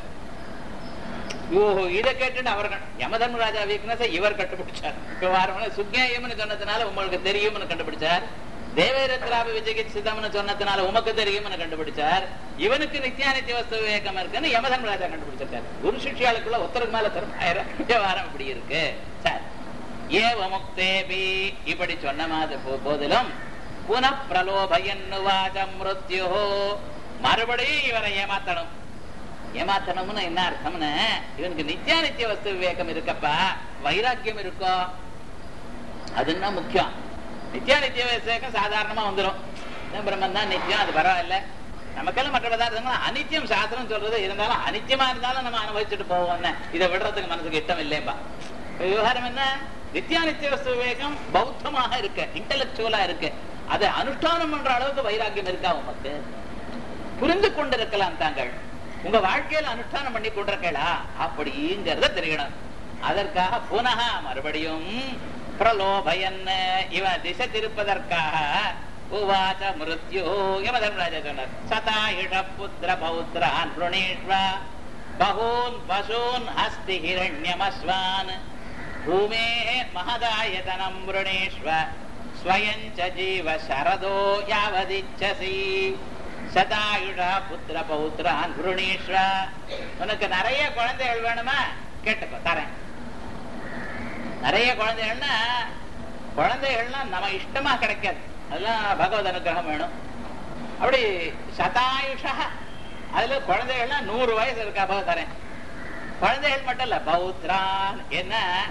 ஓஹோ இதை கேட்டுன்னு அவர் கண்டு- யமதர்மராஜா வீக்னஸ் இவர் கண்டுபிடிச்சார் இப்ப வாரம் சுக்ஞேயம்னு சொன்னதுனால உங்களுக்கு தெரியும்னு கண்டுபிடிச்சார் தேவேரத்ராபி விஜயசிதம்னு சொன்னதுனால உமக்கு தெரியும்னு கண்டுபிடிச்சார் இவனுக்கு நித்யானித்திய வஸ்து விவேகம் இருக்குன்னு யமதர்மராஜா கண்டுபிடிச்சிருக்காரு குரு சிஷ்யாளுக்குள்ள ஒருத்தருக்கு மேல தருமாயிரம் விவகாரம் இப்படி இருக்கு சார் ஏவ முக்தேபி இப்படி சொன்ன மாதிரி போ- போதிலும் புன பிரலோபயன்னுவாச்ச மிருத்யோ மறுபடியும் இவரை ஏமாத்தணும் ஏமாத்தணும்னு என்ன அர்த்தம்னு இவனுக்கு நித்யானித்திய வஸ்து விவேகம் இருக்கப்பா வைராக்கியம் இருக்கோ அதுன்னா முக்கியம் நித்யானித்திய விவேகம் சாதாரணமா வந்துடும் இதான் பிரம்மன் தான் நித்தியம் அது பரவாயில்ல நமக்கெல்லாம் மற்ற பதார்த்தங்கள் அனித்தியம் சாஸ்திரம் சொல்றது இருந்தாலும் அனித்தியமா இருந்தாலும் நம்ம அனுபவிச்சுட்டு போவோம் இதை விடுறதுக்கு மனசுக்கு இஷ்டம் இல்லையம்பா விவகாரம் என்ன நித்யானித்திய வஸ்து விவேகம் பௌத்தமாக இருக்கு இன்டலெக்சுவலா இருக்கு அதை அனுஷ்டானம் பண்ற அளவுக்கு வைராக்கியம் இருக்கா உமக்கு புரிந்து கொண்டிருக்கலாம் தாங்கள் உங்க வாழ்க்கையில அனுஷ்டானம் பண்ணி கொண்டிருக்கலா அப்படிங்கிறத தெரியணும் அதற்காக புனக மறுபடியும் பிரலோபயன் இவன் திசை திருப்பதற்காக உவாச்ச மிருத்யு இவ தர்மராஜா சொன்னார் சதாயுஷ புத்திர பௌத்திரான் புருணீஷ்வ பகூன் பசூன் ஹஸ்தி ஹிரண்யமஸ்வான் பூமே மகதாயதனம் புருணேஷ்வ ஸ்வயஞ்ச ஜீவ சரதோ யாவதிச்சசி சதாயுஷா புத்திர பௌத்திரான் புருணீஸ்வ உனக்கு நிறைய குழந்தைகள் வேணுமா கேட்டுக்கோ தரேன் நிறைய குழந்தைகள்னா குழந்தைகள்லாம் நம்ம இஷ்டமா கிடைக்காது அதெல்லாம் பகவத் அனுகிரகம் வேணும் அப்படி சதாயுஷா அதுல குழந்தைகள்லாம் நூறு வயசு இருக்கா போக தரேன் குழந்தைகள் மட்டும் இல்ல பௌத்ரான் என்ன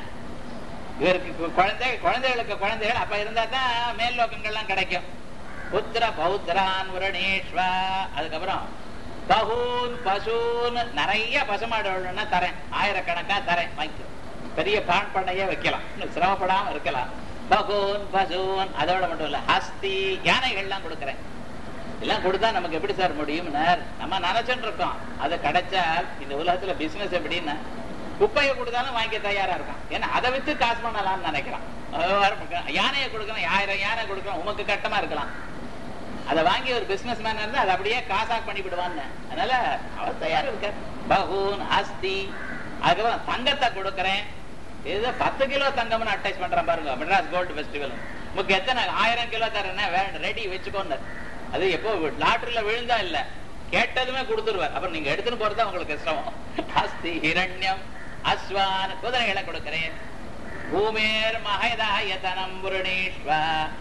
இவருக்கு கு- குழந்தை குழந்தைகளுக்கு குழந்தைகள் அப்ப இருந்தா தான் மேல் லோகங்கள்லாம் கிடைக்கும் புத்திர பௌத்ரான் உரணேஸ்வா அதுக்கப்புறம் பகூன் பசூன் நிறைய பசுமாடு வேணும்னா தரேன் ஆயிரக்கணக்கா தரேன் வாங்கிக்கோ பெரிய பான் பண்ணையே வைக்கலாம் இன்னும் சிரமப்படாம இருக்கலாம் பகூன் பசூன் அதோட மட்டும் இல்ல ஹஸ்தி யானைகள்லாம் கொடுக்கறேன் எல்லாம் கொடுத்தா நமக்கு எப்படி சார் முடியும்னார் நம்ம நினைச்சுட்டு இருக்கோம் அது கிடைச்சால் இந்த உலகத்துல பிசினஸ் எப்படின்னா குப்பையை கொடுத்தாலும் வாங்கிக்க தயாரா இருக்கான் ஏன்னா அதை வித்து காசு பண்ணலாம்னு நினைக்கிறான் அஹ் யானையை கொடுக்கணும் ஆயிரம் யானை கொடுக்கணும் உமக்கு கட்டமா இருக்கலாம் அதை வாங்கி ஒரு பிசினஸ் மேன் இருந்தா அதை அப்படியே காசா பண்ணி விடுவான்னு அதனால அவர் தயாரா இருக்க பகூன் அஸ்தி அதுக்கப்புறம் தங்கத்தை கொடுக்கறேன் இது பத்து கிலோ தங்கம்னு அட்டாச் பண்றேன் பாருங்க மெட்ராஸ் கோல்டு ஃபெஸ்டிவல் உங்களுக்கு எத்தனை ஆயிரம் கிலோ தரேன்னா வேணும் ரெடி வச்சுக்கோங்க அது எப்போ லாட்டரியில விழுந்தா இல்ல கேட்டதுமே கொடுத்துருவார் அப்புறம் நீங்க எடுத்துன்னு போறதா உங்களுக்கு சிரமம் அஸ்தி ஹிரண்யம் அஸ்வான் குதிரைகளை கொடுக்கிறேன் பூமேர் மகதாயதனம் புரணேஸ்வா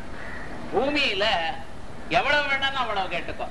பூமியில எவ்வளவு வேணாலும் அவ்வளவு கேட்டுக்கோ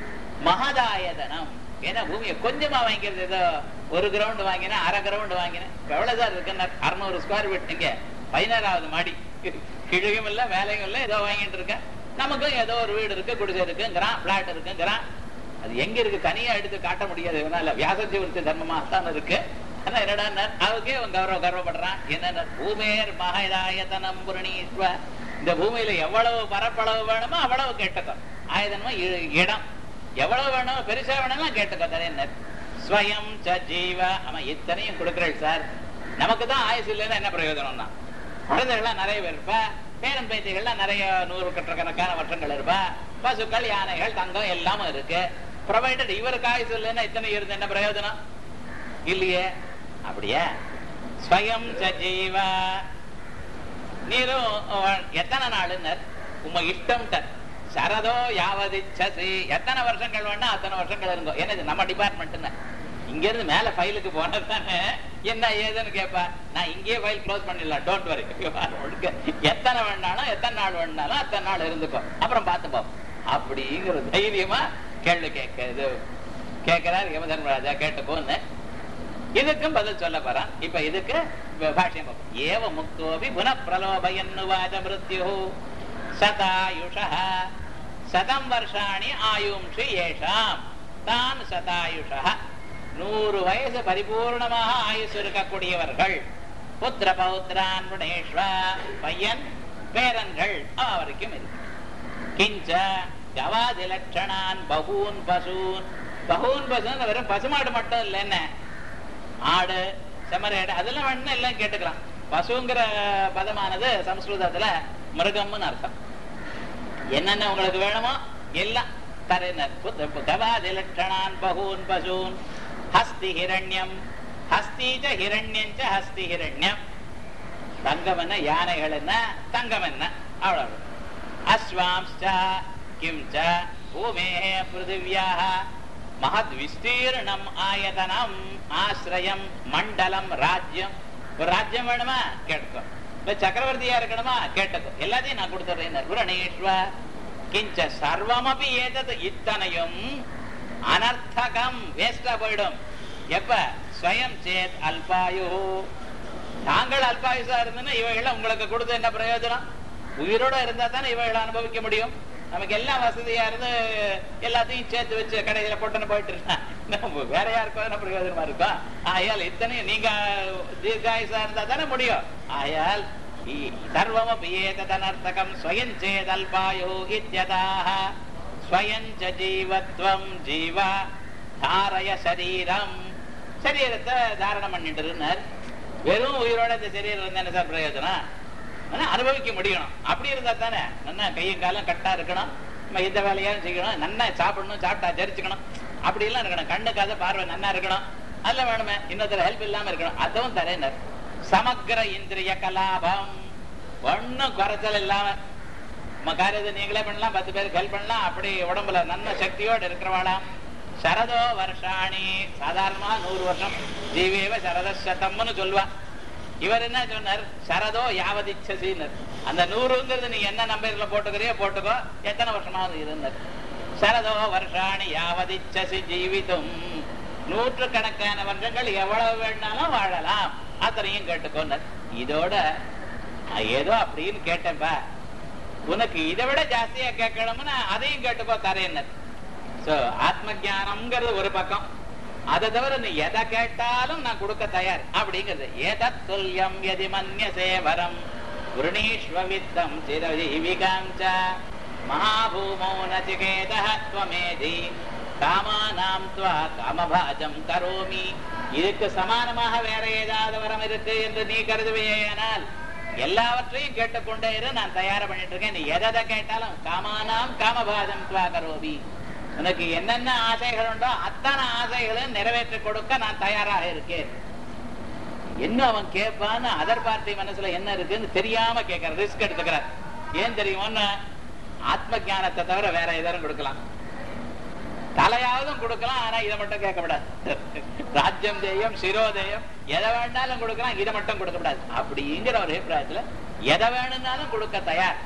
மகதாயதனம் ஏன்னா பூமியை கொஞ்சமா வாங்கிக்கிறது ஏதோ ஒரு கிரவுண்ட் வாங்கினேன் அரை கிரவுண்ட் வாங்கினேன் இப்ப எவ்வளவு சார் இருக்குன்னா அறுநூறு ஸ்கொயர் ஃபீட் இங்க பதினாறாவது மாடி கிழகும் இல்ல வேலையும் இல்ல ஏதோ வாங்கிட்டு இருக்கேன் நமக்கும் ஏதோ ஒரு வீடு இருக்கு குடிசை இருக்குங்கிறான் பிளாட் இருக்குங்கிறான் அது எங்க இருக்கு தனியா எடுத்து காட்ட முடியாது இவனால வியாசஜீவனத்து தர்மமா தான் இருக்கு ஆனா என்னடா அவக்கே அவன் கௌரவ கர்வப்படுறான் என்ன பூமேர் மகாயதாயத்தனம் புரணீஸ்வ இந்த பூமியில எவ்வளவு பரப்பளவு வேணுமோ அவ்வளவு கேட்டுக்கோ ஆயுதனமா இ- இடம் எவ்வளவு வேணும் பெருசா வேணும்லாம் கேட்டுக்கோ தரேன் ஸ்வயம் ச ஜீவ அவன் இத்தனையும் கொடுக்கிறேன் சார் நமக்கு தான் ஆயுசு இல்லைன்னா என்ன பிரயோஜனம்னா குழந்தைகள்லாம் நிறைய பேர் இருப்பா பேரன் பேத்திகள்லாம் நிறைய நூறு கட்டக்கணக்கான வருஷங்கள் இருப்பா பசுக்கள் யானைகள் தங்கம் எல்லாமும் இருக்கு ப்ரொவைடட் இவருக்கு ஆயுசு இல்லைன்னா இத்தனை இருந்து என்ன பிரயோஜனம் இல்லையே அப்படியே ஸ்வயம் ச ஜீவ நீரும் அஹ், எத்தனை நாளுன்னர் உங்க இஷ்டம் சரதோ யாவதிச்சசி எத்தனை வருஷங்கள் வேணா அத்தனை வருஷங்கள் இருங்கோ என்னது நம்ம டிபார்ட்மெண்ட்னு இங்க இருந்து மேல ஃபைலுக்கு போனதானே என்ன ஏதுன்னு கேப்பா நான் இங்கேயே ஃபைல் க்ளோஸ் பண்ணிடலாம் டோன்ட் வரி எத்தனை வேணாலும் எத்தனை நாள் வேணாலும் அத்தனை நாள் இருந்துக்கோ அப்புறம் பார்த்துப்போம் அப்படிங்கிற தைரியமா கேள்வி கேட்க இது கேட்கிறார் யமதர்மராஜா கேட்டுக்கோன்னு இதுக்கும் பதில் சொல்ல போறான் இப்ப இதுக்கு வ- பாஷ்யம் பார்ப்போம். ஏவ முக்தோபி புன பிரலோபயன்னுவாத மிருத்யு சதாயுஷ சதம் வருஷாணி ஆயும்ஷி ஏஷாம் தான் சதாயுஷ நூறு வயசு பரிபூர்ணமாக ஆயுசு இருக்கக்கூடியவர்கள் புத்திர பௌத்ரான் புனேஸ்வா பையன் பேரன்கள் அவருக்கும் இருக்கு கிஞ்ச கவாதி லட்சணான் பகூன் பசூன் பகூன் பசூன் வெறும் பசுமாடு மட்டும் இல்ல என்ன ஆடு செம்மறியாடு அதெல்லாம் வேணும்னா எல்லாம் கேட்டுக்கலாம் பசுங்கிற பதமானது சம்ஸ்கிருதத்துல மிருகம்னு அர்த்தம் என்னென்ன உங்களுக்கு வேணுமோ எல்லாம் தரேனர் கவாதி லட்சணான் பகூன் பசூன் ஹஸ்தி ஹிரண்யம் ஹஸ்தி ச ஹிரண்யம் ச ஹஸ்தி ஹிரண்யம் தங்கம் என்ன யானைகள் என்ன தங்கம் என்ன அவ்வளவு அஸ்வாம்ச்ச கிம் ச பூமே பிருத்திவியாக மகத் விஸ்தீர்ணம் ஆயதனம் ஆசிரயம் மண்டலம் ராஜ்யம் ஒரு ராஜ்யம் வேணுமா கேட்டுக்கோ இல்ல சக்கரவர்த்தியா இருக்கணுமா கேட்டுக்கோ எல்லாத்தையும் நான் கொடுத்துறேன் குரணேஸ்வ கிஞ்ச சர்வமபி ஏதது இத்தனையும் அனர்த்தகம் வேஸ்டா போயிடும் எப்ப ஸ்வயம் சேத் அல்பாயு தாங்கள் அல்பாயுசா இருந்ததுன்னா இவைகளை உங்களுக்கு கொடுத்து என்ன பிரயோஜனம் உயிரோட இருந்தா தானே இவைகளை அனுபவிக்க முடியும் நமக்கு எல்லாம் வசதியா இருந்து எல்லாத்தையும் சேர்த்து வச்சு கடையில போட்டுன்னு போயிட்டு இருந்தா நம்ம வேற யாருக்கும் என்ன பிரயோஜனமா இருக்கும் ஆயால் இத்தனையும் நீங்க தீர்காயுசா இருந்தா தானே முடியும் ஆயால் இ- சர்வமபி ஏததனர்த்தகம் ஸ்வயம் சேதல்பாயோ இத்யதாக ஸ்வயம் ச ஜீவத்வம் ஜீவ தாரய சரீரம் சரீரத்தை தாரணம் பண்ணிட்டு இருந்தார் வெறும் உயிரோட இந்த சரீரம் இருந்தா என்ன சார் பிரயோஜனம் ஆனா அனுபவிக்க முடியணும் அப்படி இருந்தா தானே நல்லா கையும் காலம் கட்டா இருக்கணும் நம்ம எந்த வேலையாலும் செய்யணும் நன்னா சாப்பிடணும் சாப்பிட்டா ஜரிச்சுக்கணும் அப்படி எல்லாம் இருக்கணும் கண்ணு காது பார்வை நன்னா இருக்கணும் அதெல்லாம் வேணுமே இன்னொருத்தர் ஹெல்ப் இல்லாம இருக்கணும் அதுவும் தரேனர் சமக்கிர இந்திரிய கலாபம் ஒண்ணும் குறைச்சல் இல்லாம நம்ம காரியத்தை நீங்களே பண்ணலாம் பத்து பேருக்கு ஹெல்ப் பண்ணலாம் அப்படி உடம்புல நல்ல சக்தியோடு இருக்கிறவாளாம் சரதோ வருஷாணி சாதாரணமா நூறு வருஷம் ஜீவேவ சரத சதம்னு சொல்லுவா இவர் என்ன சொன்னார் சரதோ யாவதிச்சசின்னர் அந்த நூறுங்கிறது நீ என்ன நம்பர்ல போட்டுக்கிறியோ போட்டுக்கோ எத்தனை வருஷமாவது இருந்தார் சரதோ வருஷாணி யாவதிச்சசி ஜீவிதம் நூற்று கணக்கான வருஷங்கள் எவ்வளவு வேணாலும் வாழலாம் அத்தனையும் கேட்டுக்கோன்னார் இதோட நான் ஏதோ அப்படின்னு கேட்டேன்பா உனக்கு இதை விட ஜாஸ்தியா கேட்கணும்னு அதையும் கேட்டுக்கோ தரேன்னர் சோ ஆத்ம ஞானம்ங்கிறது ஒரு பக்கம் அதை தவிர நீ எதை கேட்டாலும் நான் கொடுக்க தயார் அப்படிங்கிறது ஏதத் துல்லியம் எதி மன்ய சேவரம் விருணீஸ்வவித்தம் சிரஜீவிகாஞ்ச மகாபூமோ நச்சிகேதத்வமேதி காமானாம் துவா காமபாஜம் கரோமி இதுக்கு சமானமாக வேற ஏதாவது வரம் இருக்கு என்று நீ கருதுவேயானால் எல்லாவற்றையும் கேட்டுக்கொண்டே இரு நான் தயார் பண்ணிட்டு இருக்கேன் நீ எதை கேட்டாலும் காமானாம் காமபாஜம் துவா கரோமி உனக்கு என்னென்ன ஆசைகள் உண்டோ அத்தனை ஆசைகளும் நிறைவேற்றி கொடுக்க நான் தயாராக இருக்கேன் என்ன அவன் கேட்பான்னு அதர் பார்ட்டி மனசுல என்ன இருக்குன்னு தெரியாம கேட்கற ரிஸ்க் எடுத்துக்கிறார் ஏன் தெரியுமோன்னு ஆத்ம ஞானத்தை தவிர வேற எதாரும் கொடுக்கலாம் தலையாவதும் கொடுக்கலாம் ஆனா இதை மட்டும் கேட்கக்கூடாது ராஜ்யம் தேயம் சிரோதேயம் எதை வேணாலும் கொடுக்கலாம் இதை மட்டும் கொடுக்கக்கூடாது அப்படிங்கிற ஒரு அபிப்பிராயத்துல எதை வேணும்னாலும் கொடுக்க தயார்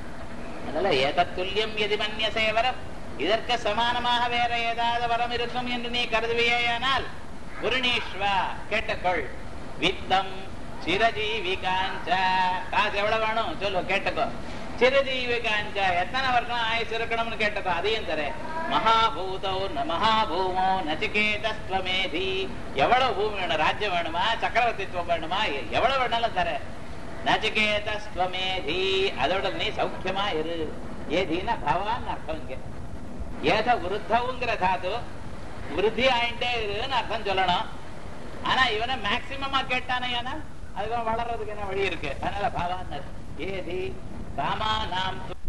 அதனால ஏத துல்லியம் எதி மன்ய சேவரம் இதற்கு சமானமாக வேற ஏதாவது வரம் இருக்கும் என்று நீ கருதுவியேயானால் குருணீஸ்வா கேட்டுக்கொள் வித்தம் சிரஜீவிகாஞ்ச காசு எவ்வளவு வேணும் சொல்லு கேட்டுக்கோ சிரஜீவிகாஞ்ச எத்தனை வருஷம் ஆயுசு இருக்கணும்னு கேட்டுக்கோ அதையும் தரேன் மகாபூதோ ந மகாபூமோ நச்சிகேதஸ்வமேதி எவ்வளவு பூமி வேணும் ராஜ்யம் வேணுமா சக்கரவர்த்தித்துவம் வேணுமா எ- எவ்வளவு வேணாலும் தரேன் நச்சிகேதஸ்வமேதி அதோட நீ சௌக்கியமா இரு ஏதினா பவான் அர்த்தம் இங்க ஏத விருத்தவுங்கிற தாது விருத்தி ஆயிட்டே இருன்னு அர்த்தம் சொல்லணும் ஆனா இவனை மேக்சிமமா கேட்டானே அதுக்கு வளர்றதுக்கு என்ன வழி இருக்கு அதனால பவான் ஏதி காமா நாம்